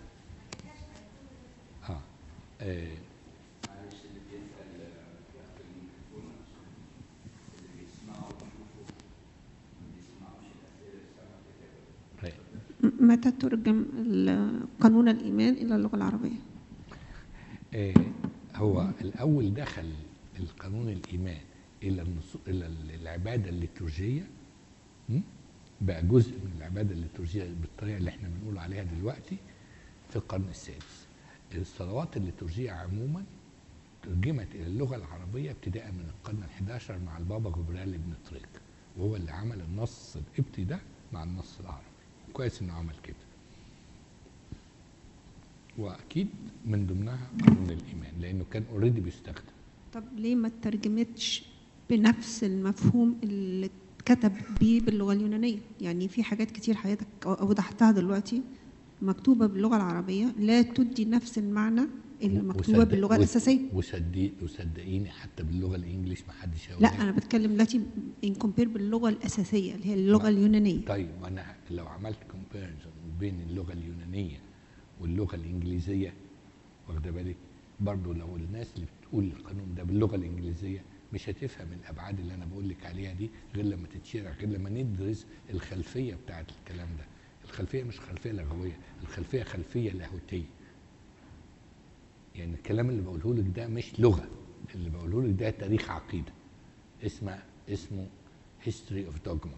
اه, آه. معلش اللي بيسأل ياخد الميكروفون عشان اللي بيسمعوا يشوفوا ما بيسمعوش الأسئلة يسمعوا الكتابة طيب. متى ترجم ال- قانون الإيمان إلى اللغة العربية؟ آه، هو الاول دخل القانون الايمان الى النصو- الى العباده الليتورجيه م? بقى جزء من العباده الليتورجيه بالطريقه اللي احنا بنقول عليها دلوقتي في القرن السادس الصلوات الليتورجيه عموما ترجمت الى اللغه العربيه ابتداء من القرن ال11 مع البابا جبريل بن طريق وهو اللي عمل النص القبطي ده مع النص العربي كويس انه عمل كده واكيد من ضمنها قانون الايمان لانه كان اوريدي بيستخدم طب ليه ما ترجمتش بنفس المفهوم اللي اتكتب بيه باللغة اليونانية؟ يعني في حاجات كتير حضرتك وضحتها دلوقتي مكتوبة باللغة العربية لا تدي نفس المعنى اللي مكتوبة وصدق- باللغة وص- الأساسية وصدق وصدقيني حتى باللغه الانجليش ما حدش هيقول لا لك. أنا بتكلم دلوقتي إن كومبير باللغة الأساسية اللي هي اللغة ما- اليونانية طيب وانا لو عملت كومباريزون بين اللغه اليونانيه واللغه الانجليزيه واخده بالك برضه لو الناس اللي بتقول القانون ده باللغه الانجليزيه مش هتفهم الابعاد اللي انا بقول لك عليها دي غير لما تتشرح غير لما ندرس الخلفيه بتاعت الكلام ده الخلفيه مش خلفيه لغويه الخلفيه خلفيه لاهوتيه يعني الكلام اللي بقوله لك ده مش لغه اللي بقوله لك ده تاريخ عقيده اسمه اسمه history of dogma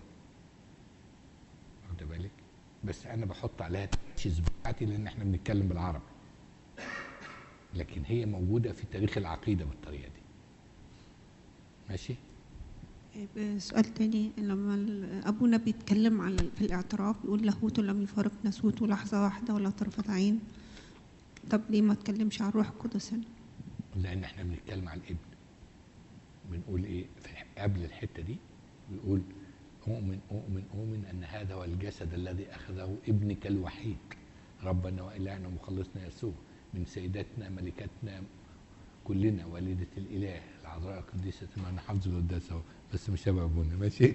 واخد بالك بس انا بحط عليها التشيز بتاعتي لان احنا بنتكلم بالعربي لكن هي موجوده في تاريخ العقيده بالطريقه دي ماشي سؤال تاني لما ال- أبونا بيتكلم على في الاعتراف بيقول لاهوت لم يفارق ناسوته لحظة واحدة ولا طرفة عين طب ليه ما تكلمش عن الروح القدس هنا؟ لان احنا بنتكلم على الابن بنقول ايه في قبل الحته دي بيقول اؤمن اؤمن اؤمن ان هذا هو الجسد الذي اخذه ابنك الوحيد ربنا والهنا ومخلصنا يسوع من سيداتنا ملكتنا كلنا والدة الإله العذراء القديسة ما حافظ القداس أهو بس مش شبه أبونا ماشي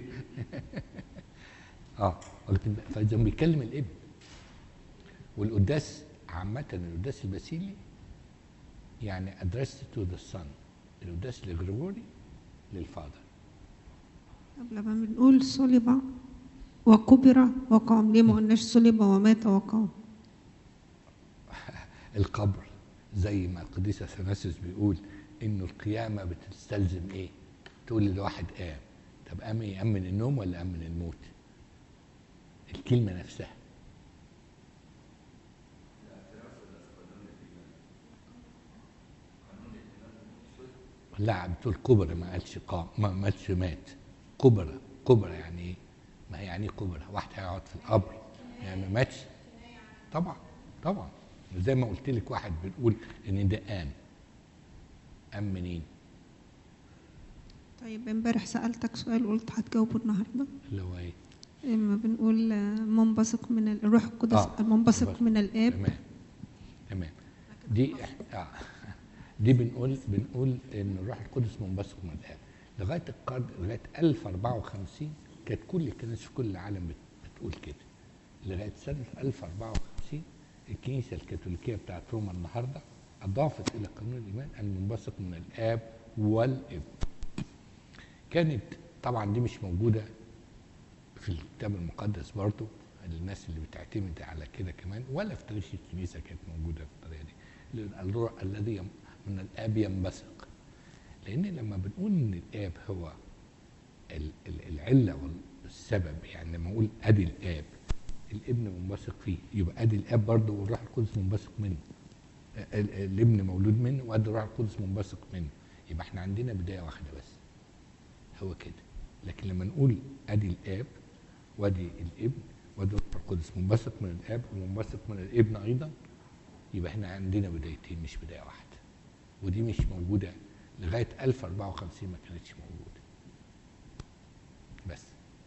اه قلت فإذا بيتكلم الابن والقداس عامة القداس الباسيلي يعني addressed to the son القداس الغريغوري للفاذر طب لما بنقول صلب وكبر وقام ليه ما قلناش صلب ومات وقام القبر زي ما القديس اثناسيوس بيقول انه القيامه بتستلزم ايه؟ تقول لواحد قام طب قام ايه؟ قام من النوم ولا قام من الموت؟ الكلمه نفسها لا بتقول كبرى ما قالش قام ما ما قالش مات كبرى كبرى يعني ايه؟ ما هي يعني ايه كبرى؟ واحد هيقعد في القبر يعني ما ماتش طبعا طبعا زي ما قلت لك واحد بنقول ان ده قام قام منين؟ طيب امبارح سألتك سؤال قلت هتجاوبه النهارده اللي هو ايه؟ لما بنقول آه، منبثق من ال- الروح القدس آه، المنبثق منبثق. من الآب تمام تمام دي آه. دي بنقول بنقول ان الروح القدس منبثق من الاب لغايه القرن لغايه 1054 كانت كل الكنائس في كل العالم بت- بتقول كده لغايه سنه 1054 الكنيسه الكاثوليكيه بتاعت روما النهارده اضافت الى قانون الايمان المنبثق من الاب والابن كانت طبعا دي مش موجوده في الكتاب المقدس برضه الناس اللي بتعتمد على كده كمان ولا في تاريخ الكنيسه كانت موجوده بالطريقه دي لأن الروح الذي يم- من الاب ينبثق لان لما بنقول ان الاب هو ال- ال- العله والسبب يعني لما اقول ادي الاب الابن منبثق فيه يبقى ادي الاب برضه والروح القدس منبثق منه ال- ال- الابن مولود منه وادي الروح القدس منبثق منه يبقى احنا عندنا بدايه واحده بس هو كده لكن لما نقول ادي الاب وادي الابن وادي الروح القدس منبثق من الاب ومنبثق من الابن ايضا يبقى احنا عندنا بدايتين مش بدايه واحده ودي مش موجوده لغايه 1054 ما كانتش موجوده بس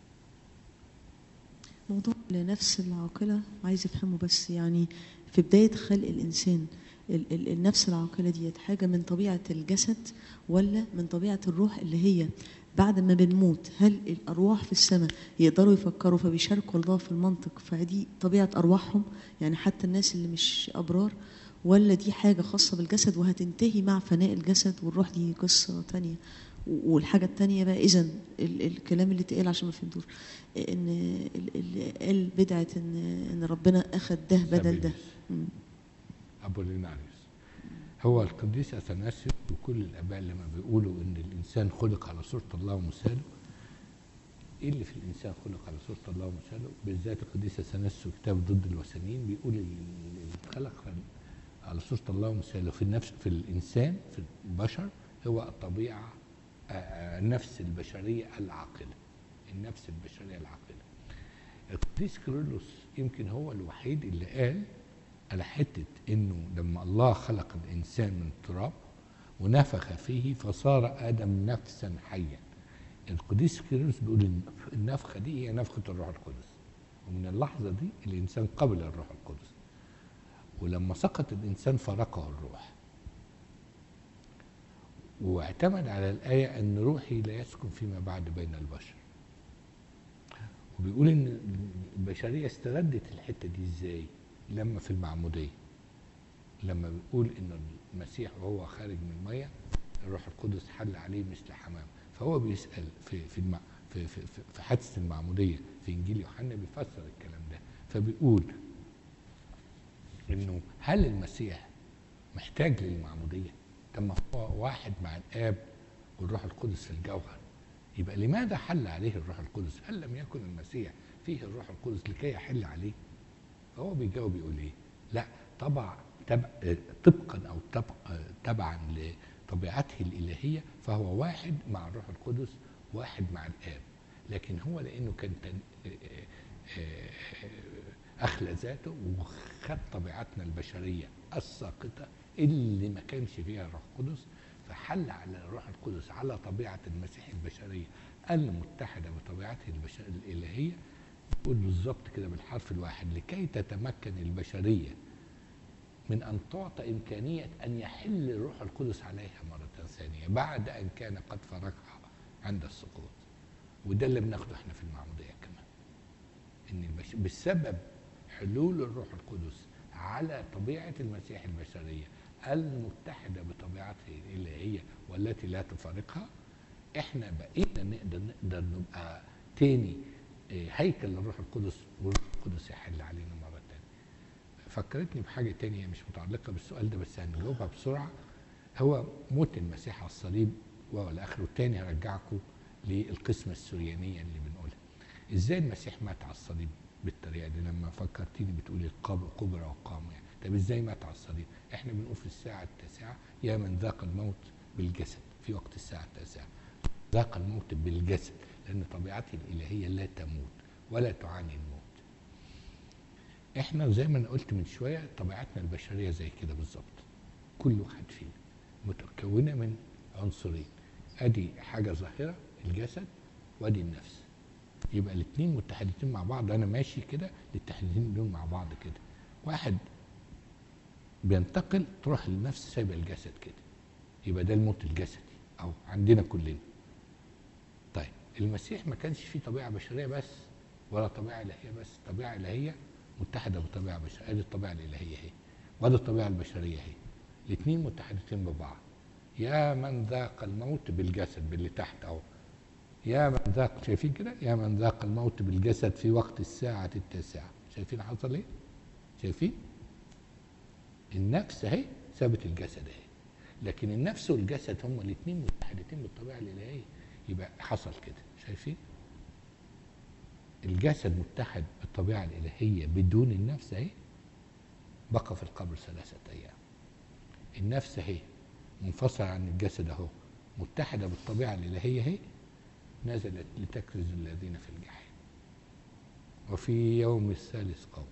موضوع لنفس العاقلة عايز افهمه بس يعني في بداية خلق الإنسان ال- ال- النفس العاقلة ديت حاجة من طبيعة الجسد ولا من طبيعة الروح اللي هي بعد ما بنموت هل الأرواح في السماء يقدروا يفكروا فبيشاركوا الله في المنطق فدي طبيعة أرواحهم يعني حتى الناس اللي مش أبرار ولا دي حاجة خاصة بالجسد وهتنتهي مع فناء الجسد والروح دي قصة تانية و- والحاجة التانية بقى إذا الكلام اللي اتقال عشان ما فهمتوش ان ال- ال- قال بدعه ان ان ربنا اخذ ده بدل ده سابيليوس. مم. ابوليناريوس هو القديس اثناسيوس وكل الاباء لما بيقولوا ان الانسان خلق على صوره الله ومثاله ايه اللي في الانسان خلق على صوره الله ومثاله بالذات القديس اثناسيوس في كتاب ضد الوثنيين بيقول ال- اللي اتخلق على صوره الله ومثاله في النفس في الانسان في البشر هو الطبيعه آه، آه، النفس البشريه العاقله النفس البشريه العاقله القديس كيرلس يمكن هو الوحيد اللي قال على حته انه لما الله خلق الانسان من التراب ونفخ فيه فصار ادم نفسا حيا القديس كيرلس بيقول ان النفخه دي هي نفخه الروح القدس ومن اللحظه دي الانسان قبل الروح القدس ولما سقط الانسان فرقه الروح واعتمد على الايه ان روحي لا يسكن فيما بعد بين البشر وبيقول ان البشريه استردت الحته دي ازاي لما في المعموديه لما بيقول ان المسيح وهو خارج من الميه الروح القدس حل عليه مثل حمام فهو بيسال في في المع في في, في, في حادثه المعموديه في انجيل يوحنا بيفسر الكلام ده فبيقول انه هل المسيح محتاج للمعموديه؟ طب ما هو واحد مع الاب والروح القدس في الجوهر يبقى لماذا حل عليه الروح القدس؟ هل لم يكن المسيح فيه الروح القدس لكي يحل عليه؟ فهو بيجاوب يقول ايه؟ لا طبعا تبع طبقا او تبع تبعا لطبيعته الالهيه فهو واحد مع الروح القدس واحد مع الاب لكن هو لانه كان تن- اخلى ذاته وخد طبيعتنا البشريه الساقطه اللي ما كانش فيها الروح القدس فحل على الروح القدس على طبيعة المسيح البشرية المتحدة بطبيعته البشر الإلهية يقول بالظبط كده بالحرف الواحد لكي تتمكن البشرية من أن تعطى إمكانية أن يحل الروح القدس عليها مرة ثانية بعد أن كان قد فرقها عند السقوط وده اللي بناخده احنا في المعمودية كمان إن البش... بسبب حلول الروح القدس على طبيعة المسيح البشرية المتحدة بطبيعته الإلهية والتي لا تفارقها احنا بقينا نقدر نقدر نبقى تاني اه، هيكل للروح القدس والروح القدس يحل علينا مرة تانية فكرتني بحاجة تانية مش متعلقة بالسؤال ده بس هنجاوبها بسرعة هو موت المسيح على الصليب والى اخره تاني هرجعكم للقسمة السريانية اللي بنقولها ازاي المسيح مات على الصليب بالطريقة دي لما فكرتيني بتقولي القبر قبر وقام يعني طب ازاي مات على الصليب احنا بنقول في الساعة التاسعة يا من ذاق الموت بالجسد في وقت الساعة التاسعة ذاق الموت بالجسد لأن طبيعته الإلهية لا تموت ولا تعاني الموت احنا زي ما انا قلت من شوية طبيعتنا البشرية زي كده بالظبط كل واحد فينا متكونة من عنصرين ادي حاجة ظاهرة الجسد وادي النفس يبقى الاثنين متحدتين مع بعض انا ماشي كده الاتحادين دول مع بعض كده واحد بينتقل تروح النفس سايبه الجسد كده يبقى ده الموت الجسدي او عندنا كلنا طيب المسيح ما كانش فيه طبيعه بشريه بس ولا طبيعه الهيه بس طبيعه الهيه متحده بطبيعه بشريه ادي الطبيعه الالهيه اهي وادي الطبيعه البشريه اهي الاثنين متحدتين ببعض يا من ذاق الموت بالجسد باللي تحت اهو يا من ذاق شايفين كده يا من ذاق الموت بالجسد في وقت الساعة التاسعة شايفين حصل ايه شايفين النفس اهي سابت الجسد اهي لكن النفس والجسد هما الاثنين متحدتين بالطبيعة الإلهية يبقى حصل كده شايفين الجسد متحد بالطبيعة الإلهية بدون النفس اهي بقى في القبر ثلاثة أيام النفس اهي منفصلة عن الجسد اهو متحدة بالطبيعة الإلهية اهي نزلت لتكرز الذين في الجحيم وفي يوم الثالث قوم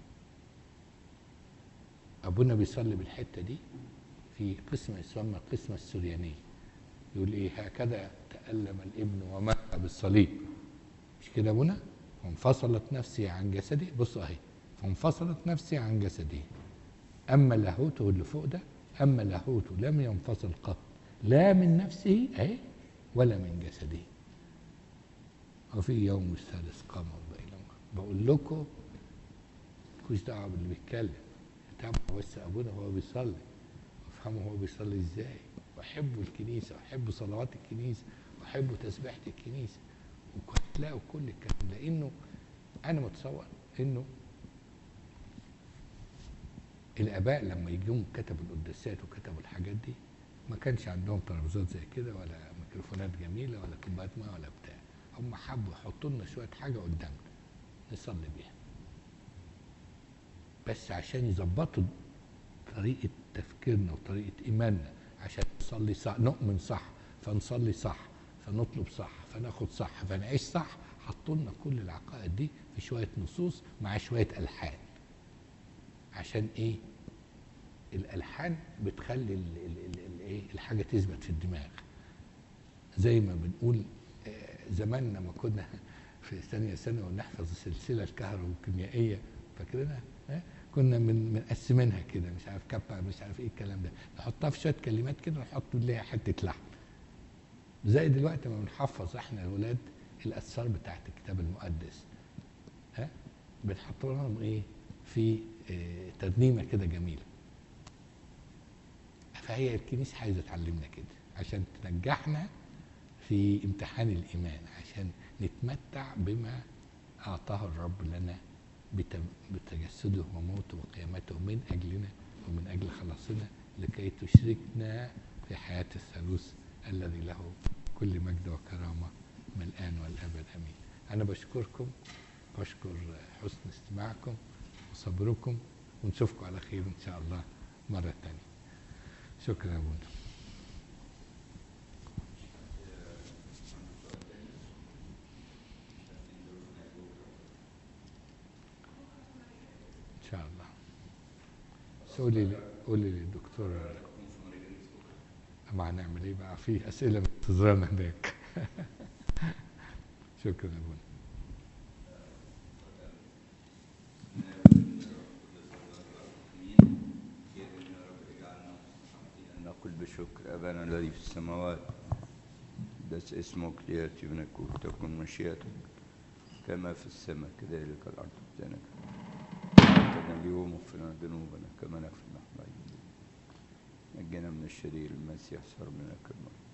أبونا بيصلي بالحتة دي في قسمة يسمى القسمة السريانية يقول إيه هكذا تألم الابن ومات بالصليب مش كده أبونا وانفصلت نفسي عن جسدي بص أهي فانفصلت نفسي عن جسدي أما لاهوته اللي فوق ده أما لاهوته لم ينفصل قط لا من نفسه أهي ولا من جسده وفي يوم الثالث قام بينهما بقول لكم مالكوش دعوه باللي بيتكلم تابعوا بس ابونا وهو بيصلي وافهموا هو بيصلي ازاي واحبوا الكنيسه واحبوا صلوات الكنيسه واحبوا تسبيحه الكنيسه وتلاقوا كل الكلام لانه انا متصور انه الاباء لما يجوا كتبوا القداسات وكتبوا الحاجات دي ما كانش عندهم ترابيزات زي كده ولا ميكروفونات جميله ولا كوبايات ميه ولا بتاع هم حبوا يحطوا لنا شويه حاجه قدامنا نصلي بيها بس عشان يظبطوا طريقه تفكيرنا وطريقه ايماننا عشان نصلي صح نؤمن صح فنصلي صح فنطلب صح فناخد صح فنعيش صح حطوا لنا كل العقائد دي في شويه نصوص مع شويه الحان عشان ايه الالحان بتخلي ال- ال- ال- ال- ايه الحاجه تثبت في الدماغ زي ما بنقول آه، زمان لما كنا في ثانيه ثانوي ونحفظ السلسله الكهروكيميائيه فاكرينها ها؟ كنا من مقسمينها كده مش عارف كابا مش عارف ايه الكلام ده نحطها في شويه كلمات كده نحط ليها حته لحم زي دلوقتي ما بنحفظ احنا الاولاد الاسرار بتاعت الكتاب المقدس ها بنحط لهم ايه في آه، ترنيمه كده جميله فهي الكنيسه عايزه تعلمنا كده عشان تنجحنا في امتحان الايمان عشان نتمتع بما اعطاه الرب لنا بت- بتجسده وموته وقيامته من اجلنا ومن اجل خلاصنا لكي تشركنا في حياه الثالوث الذي له كل مجد وكرامه من الان والابد امين. انا بشكركم بشكر حسن استماعكم وصبركم ونشوفكم على خير ان شاء الله مره ثانيه. شكرا يا ابونا. ان شاء الله. بس قولي لي قولي للدكتور أما هنعمل ايه بقى في اسئله منتظرانا هناك شكرا يا ابونا نقول بشكر أبانا الذي في السماوات قدس اسمك ليأتي ملكوتك تكن مشيئتك كما في السماء كذلك الأرض بتاعنا أعطنا اليوم واغفر لنا ذنوبنا كما نغفر نحن أيضا نجنا من الشرير المسيح صار منك الموت